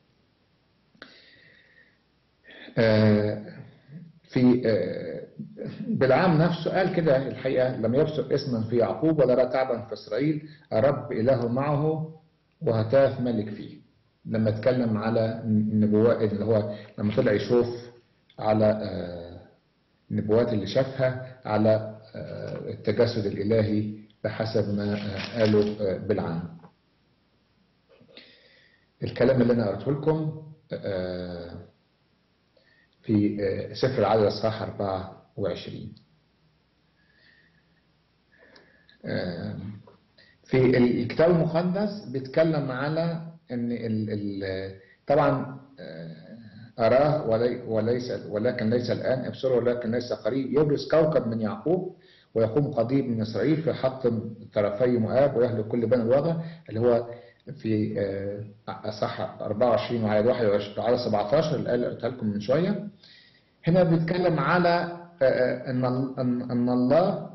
في بالعام نفسه قال كده الحقيقة لم يبصق اسما في يعقوب ولا رأى تعبا في إسرائيل رب إله معه وهتاف ملك فيه لما اتكلم على النبوات اللي هو لما طلع يشوف على النبوات اللي شافها على التجسد الإلهي بحسب ما قاله بالعام الكلام اللي أنا قرأته لكم في سفر العدد الصح 24 في الكتاب المقدس بيتكلم على ان ال ال طبعا اراه وليس ولكن ليس الان ابصره ولكن ليس قريب يبرز كوكب من يعقوب ويقوم قضيب من اسرائيل في حط طرفي مؤاب ويهلك كل بني الوضع اللي هو في اصح 24 وعلى 21 على 17 الايه اللي قلتها لكم من شويه هنا بيتكلم على ان ان الله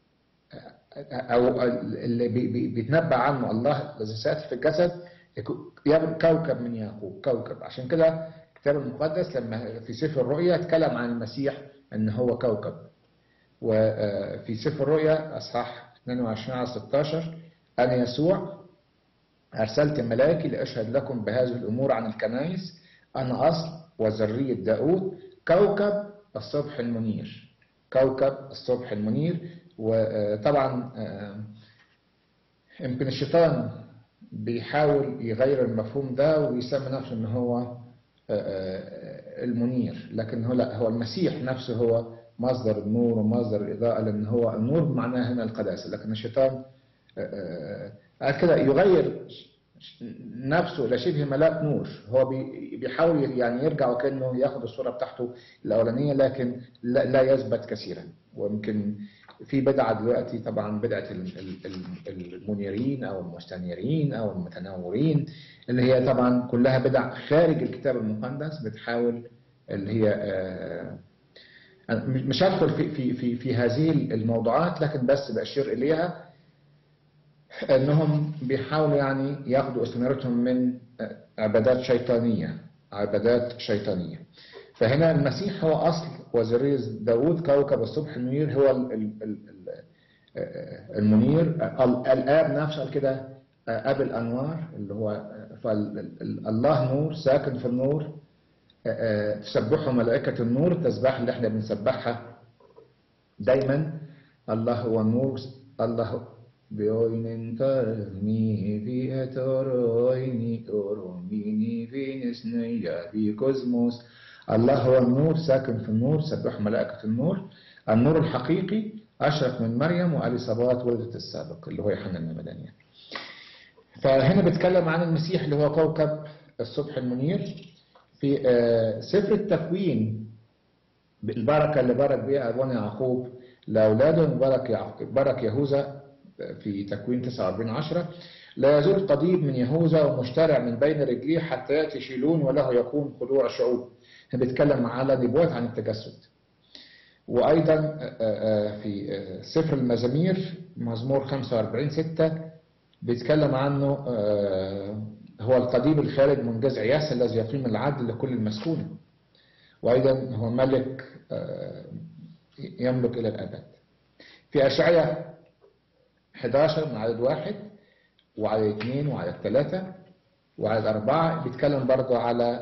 او اللي بيتنبأ عنه الله الذي سياتي في الجسد كوكب من يعقوب كوكب عشان كده الكتاب المقدس لما في سفر الرؤيا اتكلم عن المسيح ان هو كوكب وفي سفر الرؤيا اصحاح 22 على 16 انا يسوع ارسلت ملاكي لاشهد لكم بهذه الامور عن الكنائس انا اصل وذريه داود كوكب الصبح المنير كوكب الصبح المنير وطبعا يمكن الشيطان بيحاول يغير المفهوم ده ويسمي نفسه ان هو المنير لكن هو لا هو المسيح نفسه هو مصدر النور ومصدر الإضاءة لأن هو النور معناه هنا القداسة لكن الشيطان قال كده يغير نفسه إلى شبه ملاك نور هو بيحاول يعني يرجع وكأنه ياخد الصورة بتاعته الأولانية لكن لا, لا يثبت كثيرا ويمكن في بدعة دلوقتي طبعا بدعة المنيرين أو المستنيرين أو المتنورين اللي هي طبعا كلها بدع خارج الكتاب المقدس بتحاول اللي هي مش هدخل في في في في هذه الموضوعات لكن بس بأشير إليها انهم بيحاولوا يعني ياخدوا استمرارتهم من عبادات شيطانيه عبادات شيطانيه فهنا المسيح هو اصل وذريه داوود كوكب الصبح المنير هو المنير الاب نفسه قال كده اب الانوار اللي هو الله نور ساكن في النور تسبحه ملائكه النور التسبيح اللي احنا بنسبحها دايما الله هو النور الله بيوين ترمي في أترويني أروميني في نسنيا في كوزموس الله هو النور ساكن في النور سبح ملائكة النور النور الحقيقي أشرق من مريم وأليصابات ولدت السابق اللي هو يوحنا المدنية فهنا بيتكلم عن المسيح اللي هو كوكب الصبح المنير في سفر التكوين البركة اللي بارك بها أبونا يعقوب لأولاده بارك بارك يهوذا في تكوين 49 10 لا يزول قضيب من يهوذا ومشترع من بين رجليه حتى يأتي شيلون وله يكون خضوع شعوب بيتكلم على نبوات عن التجسد وأيضا في سفر المزامير مزمور 45 6 بيتكلم عنه هو القضيب الخارج من جذع ياس الذي يقيم العدل لكل المسكونة وأيضا هو ملك يملك إلى الأبد في أشعية 11 من عدد واحد وعدد اثنين وعدد ثلاثة وعدد أربعة بيتكلم برضه على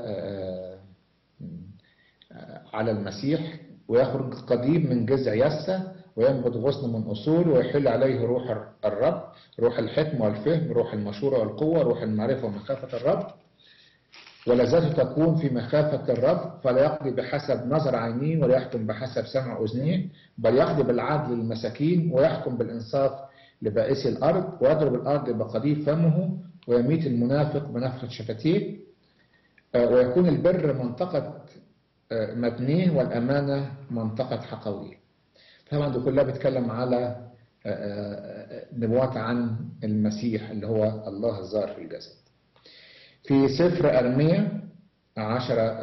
على المسيح ويخرج قضيب من جذع يسة وينبت غصن من أصول ويحل عليه روح الرب روح الحكم والفهم روح المشورة والقوة روح المعرفة ومخافة الرب ولذاته تكون في مخافة الرب فلا يقضي بحسب نظر عينيه ولا يحكم بحسب سمع أذنيه بل يقضي بالعدل للمساكين ويحكم بالإنصاف لبائسي الأرض ويضرب الأرض بقضيب فمه ويميت المنافق بنفخة شفتيه ويكون البر منطقة مبنيه والأمانة منطقة حقويه طبعا دي كلها بيتكلم على نبوات عن المسيح اللي هو الله الظاهر في الجسد في سفر أرميا عشرة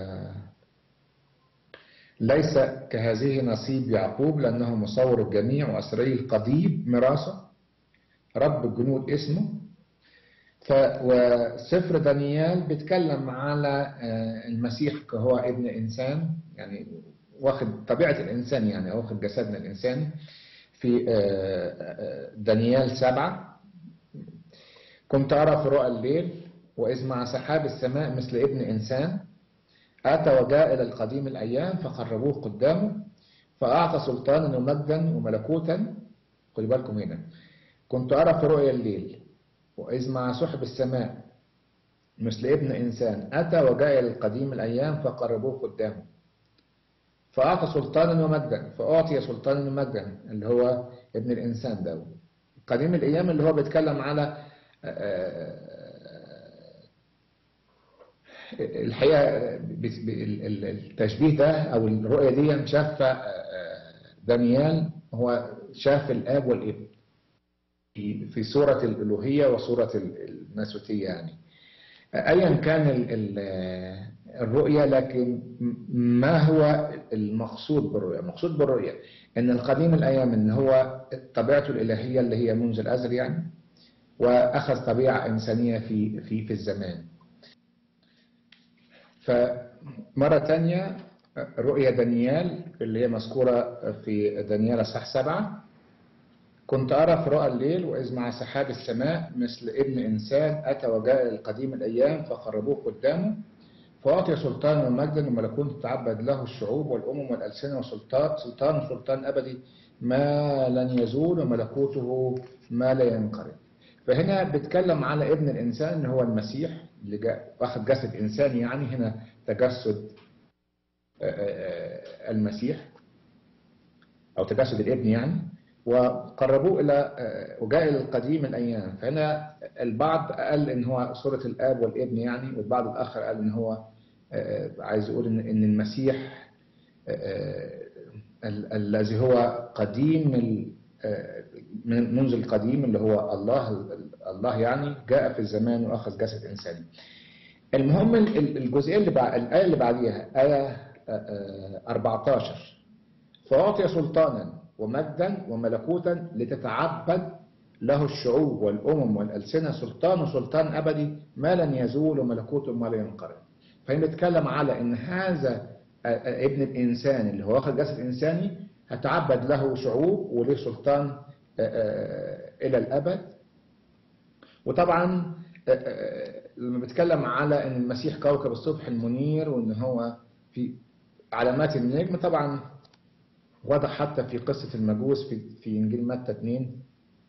ليس كهذه نصيب يعقوب لأنه مصور الجميع وأسري القضيب ميراثه رب الجنود اسمه ف وسفر دانيال بيتكلم على المسيح كهو ابن إنسان يعني واخد طبيعة الإنسان يعني أو واخد جسدنا الإنساني في دانيال سبعة كنت أرى في رؤى الليل وإذ مع سحاب السماء مثل ابن إنسان أتى وجاء إلى القديم الأيام فقربوه قدامه فأعطى سلطانا ومجدا وملكوتا خلي بالكم هنا كنت أرى في رؤيا الليل وإذ مع سحب السماء مثل ابن إنسان أتى وجاء إلى القديم الأيام فقربوه قدامه فأعطى سلطانا ومجدا فأعطي سلطانا ومجدا اللي هو ابن الإنسان ده قديم الأيام اللي هو بيتكلم على الحقيقة التشبيه ده أو الرؤية دي شاف دانيال هو شاف الآب والابن في صورة الألوهية وصورة الناسوتية يعني أيا كان الرؤية لكن ما هو المقصود بالرؤية المقصود بالرؤية أن القديم الأيام أن هو طبيعته الإلهية اللي هي منذ الأزل يعني وأخذ طبيعة إنسانية في في في الزمان فمرة تانية رؤية دانيال اللي هي مذكورة في دانيال أصح سبعة كنت أرى في رؤى الليل وإذ مع سحاب السماء مثل ابن إنسان أتى وجاء القديم الأيام فقربوه قدامه فأعطي سلطان ومجدا وملكوت تتعبد له الشعوب والأمم والألسنة وسلطان سلطان سلطان أبدي ما لن يزول وملكوته ما لا ينقرض فهنا بيتكلم على ابن الإنسان هو المسيح اللي جاء واخد جسد إنساني يعني هنا تجسد المسيح أو تجسد الابن يعني وقربوه إلى وجاء إلى القديم الأيام فهنا البعض قال إن هو صورة الآب والابن يعني والبعض الآخر قال إن هو عايز يقول إن إن المسيح الذي هو قديم منذ القديم اللي هو الله الله يعني جاء في الزمان واخذ جسد انساني. المهم الجزئيه اللي بعد الايه اللي بعديها ايه 14 فاعطي سلطانا ومجدا وملكوتا لتتعبد له الشعوب والامم والالسنه سلطان سلطان ابدي ما لن يزول وملكوته ما لا ينقرض. فهنا بيتكلم على ان هذا ابن الانسان اللي هو واخد جسد انساني هتعبد له شعوب وليه سلطان الى الابد وطبعا لما بيتكلم على ان المسيح كوكب الصبح المنير وان هو في علامات النجم طبعا واضح حتى في قصه المجوس في في انجيل متى 2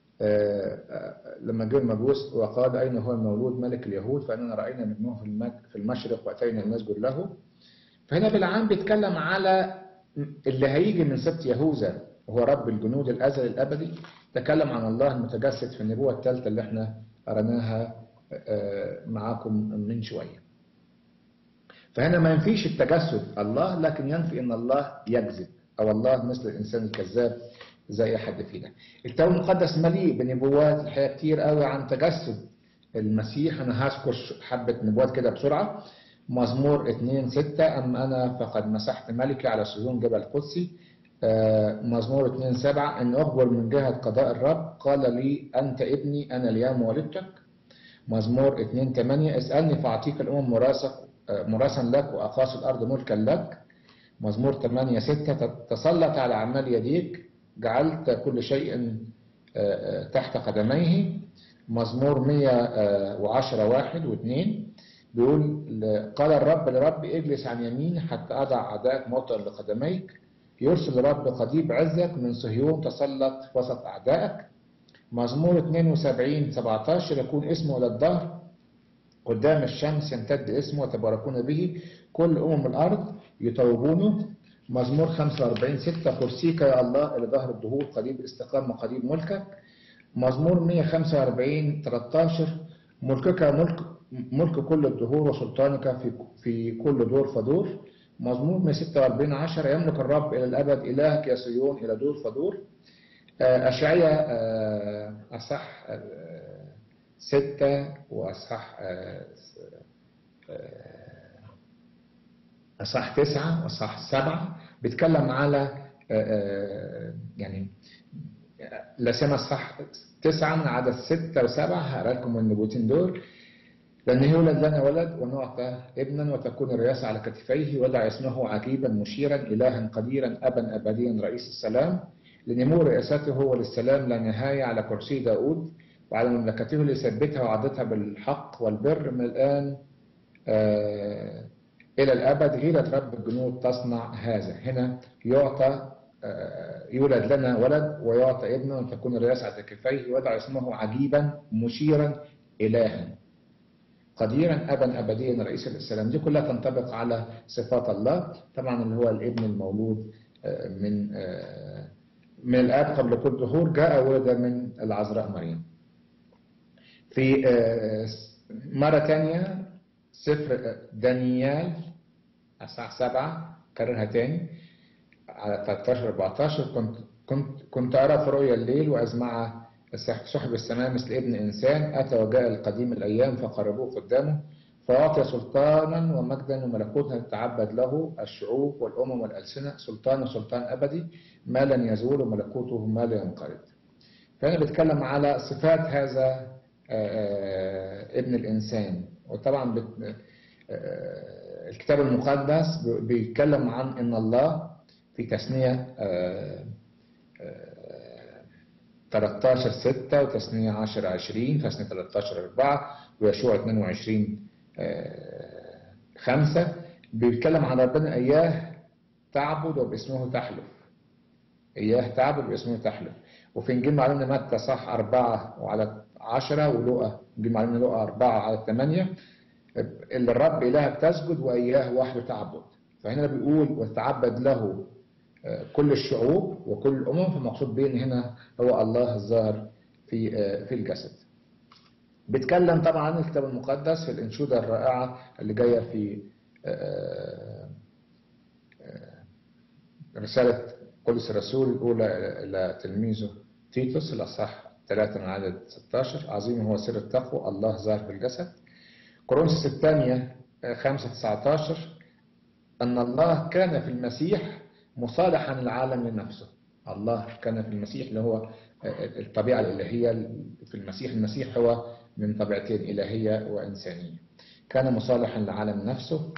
لما جه المجوس وقال اين هو المولود ملك اليهود فاننا راينا منه في المشرق واتينا نسجد له فهنا بالعام بيتكلم على اللي هيجي من سبت يهوذا وهو رب الجنود الازلي الابدي تكلم عن الله المتجسد في النبوه الثالثه اللي احنا قرناها معاكم من شويه. فهنا ما ينفيش التجسد الله لكن ينفي ان الله يكذب او الله مثل الانسان الكذاب زي اي حد فينا. الكتاب المقدس مليء بنبوات الحقيقه كتير قوي عن تجسد المسيح انا هذكر حبه نبوات كده بسرعه. مزمور 2 6 أما أنا فقد مسحت ملكي على صهيون جبل قدسي مزمور 2 7 أن أخبر من جهة قضاء الرب قال لي أنت ابني أنا اليوم ولدتك مزمور 2 8 اسألني فأعطيك الأمم مراسك مراسا لك وأقاصي الأرض ملكا لك مزمور 8 6 تسلط على أعمال يديك جعلت كل شيء تحت قدميه مزمور 110 1 و2 بيقول قال الرب لرب اجلس عن يميني حتى أضع أعدائك موطئا لقدميك يرسل الرب قضيب عزك من صهيون تسلط وسط أعدائك مزمور 72 17 يكون اسمه إلى الظهر قدام الشمس يمتد اسمه وتباركون به كل أمم الأرض يتوبونه مزمور 45 6 كرسيك يا الله إلى ظهر الدهور قريب الاستقامة قريب ملكك مزمور 145 13 ملكك ملك ملك كل الدهور وسلطانك في في كل دور فدور مزمور 146 10 يملك الرب الى الابد الهك يا صيون الى دور فدور اشعياء اصح ستة واصح اصح تسعة واصح سبعة بيتكلم على يعني لا سيما اصح تسعة من عدد ستة وسبعة هقرا لكم النبوتين دول لأن يولد لنا ولد ونعطى ابنا وتكون الرئاسة على كتفيه ودع اسمه عجيبا مشيرا إلها قديرا أبا أبديا رئيس السلام لنمو رئاسته وللسلام لا نهاية على كرسي داود وعلى مملكته ليثبتها وعضتها بالحق والبر من الآن آه إلى الأبد غيرة رب الجنود تصنع هذا هنا يعطى آه يولد لنا ولد ويعطى ابنا وتكون الرئاسة على كتفيه ودع اسمه عجيبا مشيرا إلها قديرا ابا ابديا رئيس السلام دي كلها تنطبق على صفات الله طبعا اللي هو الابن المولود من من الاب قبل كل ظهور جاء ولد من العذراء مريم في مرة ثانية سفر دانيال أصحاح سبعة كررها تاني على 13 14 كنت كنت كنت أرى في رؤيا الليل وأسمع سحب السماء مثل ابن إنسان أتى وجاء القديم الأيام فقربوه قدامه فأعطي سلطانا ومجدا وملكوتا تتعبد له الشعوب والأمم والألسنة سلطان سلطان أبدي ما لن يزول وملكوته ما لا ينقرض فأنا بتكلم على صفات هذا ابن الإنسان وطبعا بت... الكتاب المقدس بيتكلم عن ان الله في تثنية 13 6 وتثنية 10 20 تثنية 13 4 ويشوع 22 5 بيتكلم عن ربنا اياه تعبد وباسمه تحلف اياه تعبد وباسمه تحلف وفي انجيل معلمنا متى صح 4 وعلى 10 ولقى انجيل معلمنا لقى 4 على 8 اللي الرب إلهك تسجد وإياه وحده تعبد فهنا بيقول وتعبد له آه، كل الشعوب وكل الأمم فالمقصود به إن هنا هو الله الظاهر في آه، في الجسد بيتكلم طبعا عن الكتاب المقدس في الانشوده الرائعه اللي جايه في آه، آه، رساله قدس الرسول الاولى الى تلميذه تيتوس الاصح 3 من عدد 16 عظيم هو سر التقوى الله ظاهر في الجسد كورنثوس الثانيه 5 19 ان الله كان في المسيح مصالحا العالم لنفسه الله كان في المسيح اللي هو الطبيعه الالهيه في المسيح المسيح هو من طبيعتين إلهية وإنسانية كان مصالحا لعالم نفسه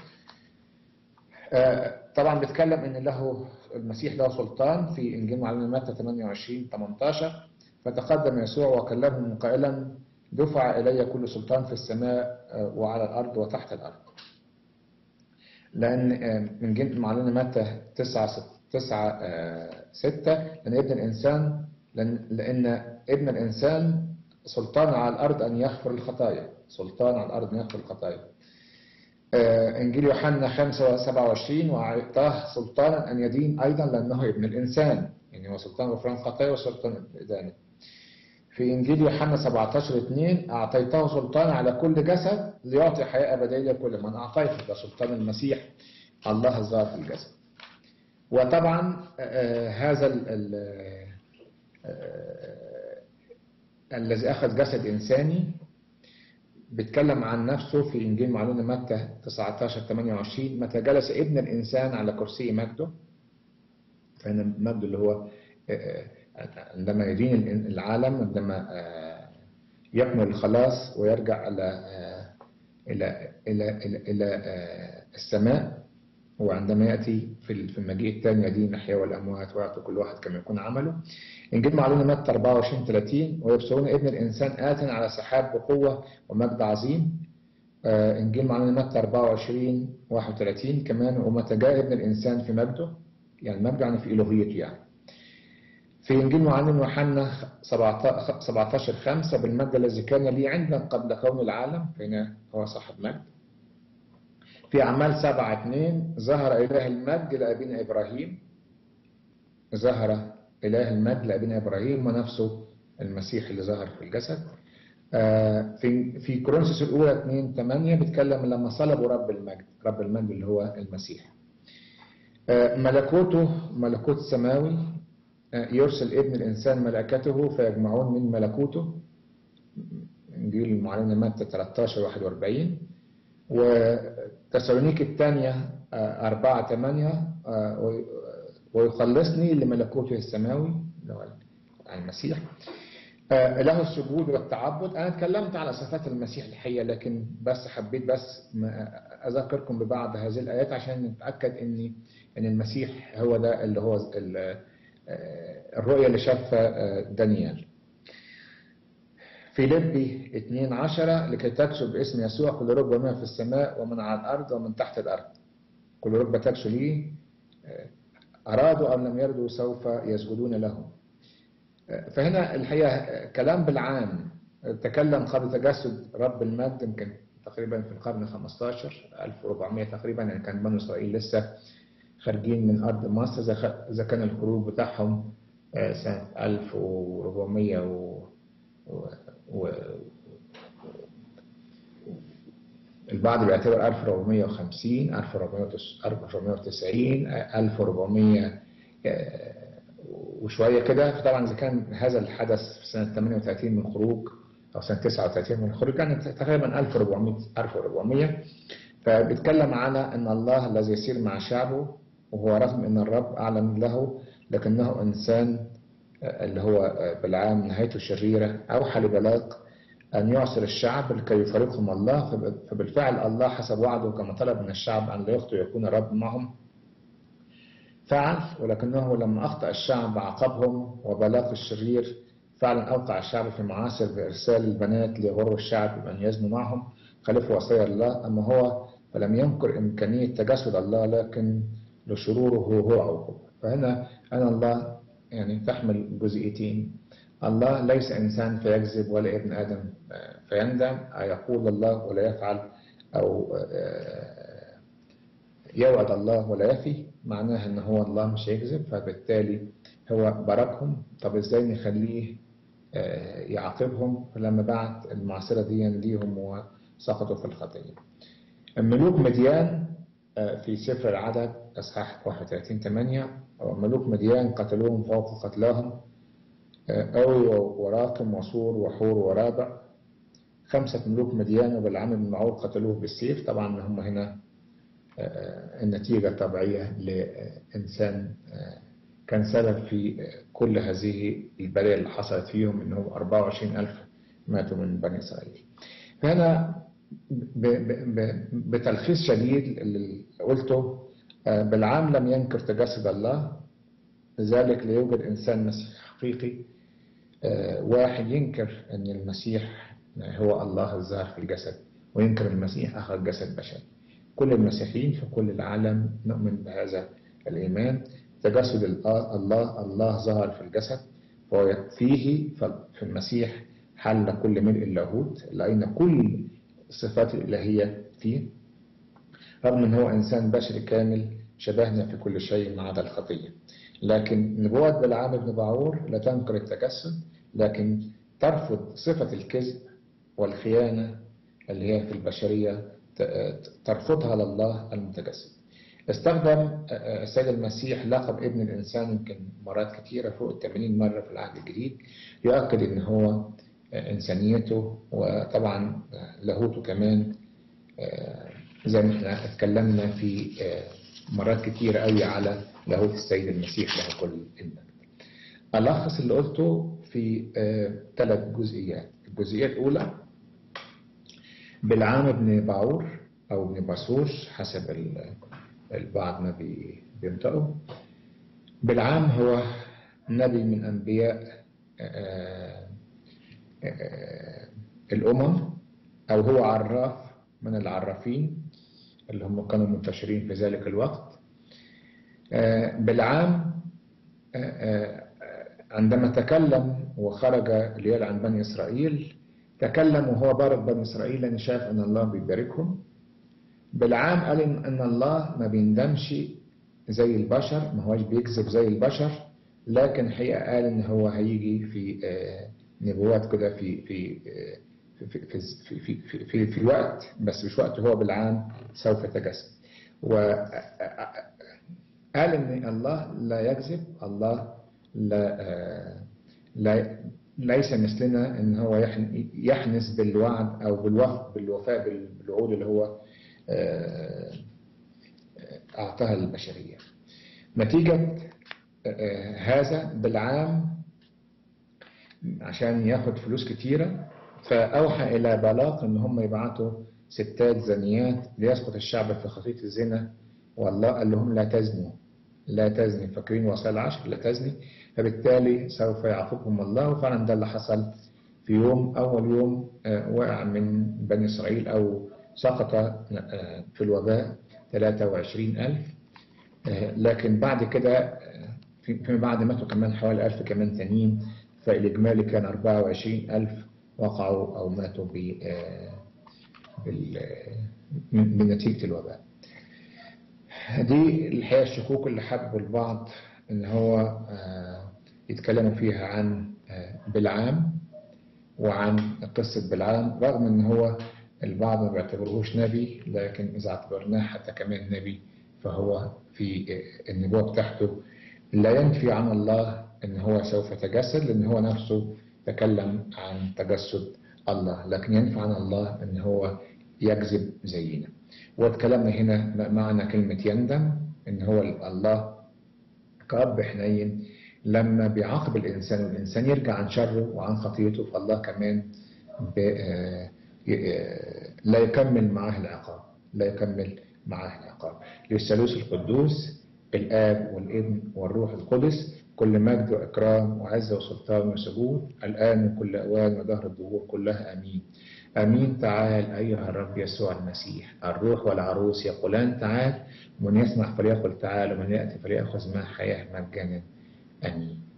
آه، طبعا بيتكلم ان له المسيح له سلطان في انجيل معلم متى 28 18 فتقدم يسوع وكلمهم قائلا دفع الي كل سلطان في السماء آه، وعلى الارض وتحت الارض لان آه، من جنة معلم متى 9 9 6 لان ابن الانسان لان لان ابن الانسان سلطان على الأرض أن يغفر الخطايا سلطان على الأرض أن يغفر الخطايا آه، إنجيل يوحنا 5 27 وأعطاه سلطانا أن يدين أيضا لأنه ابن الإنسان يعني هو سلطان غفران الخطايا وسلطان الإدانة في إنجيل يوحنا 17 2 أعطيته سلطان على كل جسد ليعطي حياة أبدية لكل من أعطيته ده سلطان المسيح الله الظاهر في الجسد وطبعا آه، هذا ال آه، الذي أخذ جسد إنساني بيتكلم عن نفسه في إنجيل معلومة متى 19 28 متى جلس ابن الإنسان على كرسي مجده فهنا مجده اللي هو آه، آه، عندما يدين العالم عندما آه، يكمل الخلاص ويرجع إلى إلى إلى إلى, إلى السماء وعندما يأتي في المجيء الثاني يدين الأحياء والأموات ويعطي كل واحد كما يكون عمله إنجيل معلومة متى 24 30 ويبصرون ابن الإنسان آت على سحاب بقوة ومجد عظيم آه، إنجيل معلومة متى 24 31 كمان ومتى جاء ابن الإنسان في مجده يعني المجد يعني في إلوهيته يعني في إنجيل معلم يوحنا 17 5 بالمجد الذي كان لي عندنا قبل كون العالم فهنا هو صاحب مجد في أعمال 7 2 ظهر إله المجد لأبينا إبراهيم ظهر إله المجد لأبينا إبراهيم ونفسه المسيح اللي ظهر في الجسد آه، في في كورنثوس الأولى 2 8 بيتكلم لما صلبوا رب المجد رب المجد اللي هو المسيح آه، ملكوته ملكوت سماوي آه، يرسل ابن الإنسان ملائكته فيجمعون من ملكوته إنجيل المعلن متى 13 41 وتسالونيك الثانية 4 8 ويخلصني لملكوته السماوي اللي هو المسيح آه، له السجود والتعبد أنا اتكلمت على صفات المسيح الحية لكن بس حبيت بس أذكركم ببعض هذه الآيات عشان نتأكد إن إن المسيح هو ده اللي هو آه، الرؤية اللي شافها آه، دانيال في لبي 2 10 لكي تكسب اسم يسوع كل ركبة ما في السماء ومن على الأرض ومن تحت الأرض كل ركبة تكسب ليه أرادوا أم لم يردوا سوف يسجدون لهم فهنا الحقيقة كلام بالعام تكلم قبل تجسد رب المجد يمكن تقريبا في القرن 15 1400 تقريبا يعني كان بنو إسرائيل لسه خارجين من أرض مصر إذا كان الخروج بتاعهم آه، سنة 1400 و... و... البعض بيعتبر 1450 1490 1400 وشوية كده فطبعا إذا كان هذا الحدث في سنة 38 من خروج أو سنة 39 من الخروج كانت تقريبا 1400 1400 فبيتكلم على أن الله الذي يسير مع شعبه وهو رغم أن الرب أعلن له لكنه إنسان اللي هو بالعام نهايته شريرة أوحى لبلاق أن يعصر الشعب لكي يفارقهم الله فبالفعل الله حسب وعده كما طلب من الشعب أن لا يخطئ يكون الرب معهم فعل ولكنه لما أخطأ الشعب عاقبهم وبلاغ الشرير فعلا أوقع الشعب في معاصر بإرسال البنات ليغروا الشعب بأن يزنوا معهم خلفوا وصايا الله أما هو فلم ينكر إمكانية تجسد الله لكن لشروره هو عقوبة فهنا أنا الله يعني تحمل جزئيتين الله ليس إنسان فيكذب ولا ابن آدم فيندم يقول الله ولا يفعل أو آه، يوعد الله ولا يفي معناها إن هو الله مش هيكذب فبالتالي هو باركهم طب إزاي نخليه آه، يعاقبهم فلما بعت المعصرة دي ليهم وسقطوا في الخطية ملوك مديان آه، في سفر العدد أصحاح 31 8 ملوك مديان قتلوهم فوق قتلاهم آه، أوي وراقم وصور وحور ورابع خمسة ملوك مديان وبالعام بن معور قتلوه بالسيف طبعا هم هنا آه، النتيجة طبيعية لإنسان آه، كان سبب في كل هذه البلايا اللي حصلت فيهم إنهم 24 ألف ماتوا من بني إسرائيل فهنا ب- ب- ب- بتلخيص شديد اللي قلته آه، بالعام لم ينكر تجسد الله لذلك لا يوجد إنسان مسيحي حقيقي آه، واحد ينكر أن المسيح هو الله الظاهر في الجسد وينكر المسيح أخذ جسد بشري كل المسيحيين في كل العالم نؤمن بهذا الإيمان تجسد ال- الله الله ظهر في الجسد وهو فيه في المسيح حل كل ملء اللاهوت لأن كل الصفات الإلهية فيه رغم أن هو إنسان بشري كامل شبهنا في كل شيء ما عدا الخطية لكن نبوة بلعام بن باعور لا تنكر التجسد لكن ترفض صفة الكذب والخيانة اللي هي في البشرية ت- ترفضها لله المتجسد استخدم السيد المسيح لقب ابن الإنسان يمكن مرات كثيرة فوق ال 80 مرة في العهد الجديد يؤكد إن هو إنسانيته وطبعا لاهوته كمان آه، زي ما احنا اتكلمنا في آه، مرات كتيرة قوي على لاهوت السيد المسيح له كل المجد. ألخص اللي قلته في ثلاث جزئيات الجزئية الأولى بالعام ابن باعور أو ابن باسوس حسب ال- البعض ما بي- بينطقوا بالعام هو نبي من أنبياء آه، آه، الأمم أو هو عراف من العرافين اللي هم كانوا منتشرين في ذلك الوقت آه، بالعام آه، آه، عندما تكلم وخرج ليال عن بني إسرائيل تكلم وهو بارك بني إسرائيل لأن شاف أن الله بيباركهم بالعام قال إن إن الله ما بيندمش زي البشر ما هوش بيكذب زي البشر لكن الحقيقة قال إن هو هيجي في آه، نبوات كده في في آه، في في في في في, في, في وقت بس مش وقت هو بالعام سوف يتجسد وقال إن الله لا يكذب الله لا آه، لا ليس مثلنا ان هو يحن- يحنس بالوعد او بالوفاء بالوفاء بالوعود اللي هو آه، اعطاها للبشريه. نتيجه آه، هذا بالعام عشان ياخد فلوس كتيره فاوحى الى بلاق ان هم يبعتوا ستات زنيات ليسقط الشعب في خطيه الزنا والله قال لهم لا تزنوا لا تزني فاكرين وصايا العشر لا تزني فبالتالي سوف يعاقبهم الله وفعلا ده اللي حصل في يوم أول يوم آه، وقع من بني إسرائيل أو سقط آه، في الوباء 23 ألف آه، لكن بعد كده آه، في- فيما بعد ماتوا كمان حوالي ألف كمان تانيين فالإجمالي كان 24 ألف وقعوا أو ماتوا ب آه، بال- آه، من- بنتيجة الوباء دي الحقيقة الشكوك اللي حبوا البعض إن هو آه، يتكلموا فيها عن آه، بالعام وعن قصة بالعام رغم إن هو البعض ما بيعتبرهوش نبي لكن إذا اعتبرناه حتى كمان نبي فهو في آه، النبوة بتاعته لا ينفي عن الله إن هو سوف يتجسد لأن هو نفسه تكلم عن تجسد الله لكن ينفي عن الله إن هو يكذب زينا واتكلمنا هنا معنى كلمة يندم إن هو الله كأب حنين لما بيعاقب الإنسان والإنسان يرجع عن شره وعن خطيته فالله كمان ب- آه، ي- آه، لا يكمل معاه العقاب لا يكمل معاه العقاب للثالوث القدوس الآب والابن والروح القدس كل مجد وإكرام وعزة وسلطان وسجود الآن وكل أوان ودهر الدهور كلها آمين آمين تعال أيها الرب يسوع المسيح الروح والعروس يقولان تعال من يسمع فليقل تعال ومن يأتي فليأخذ معه حياة مجانا آمين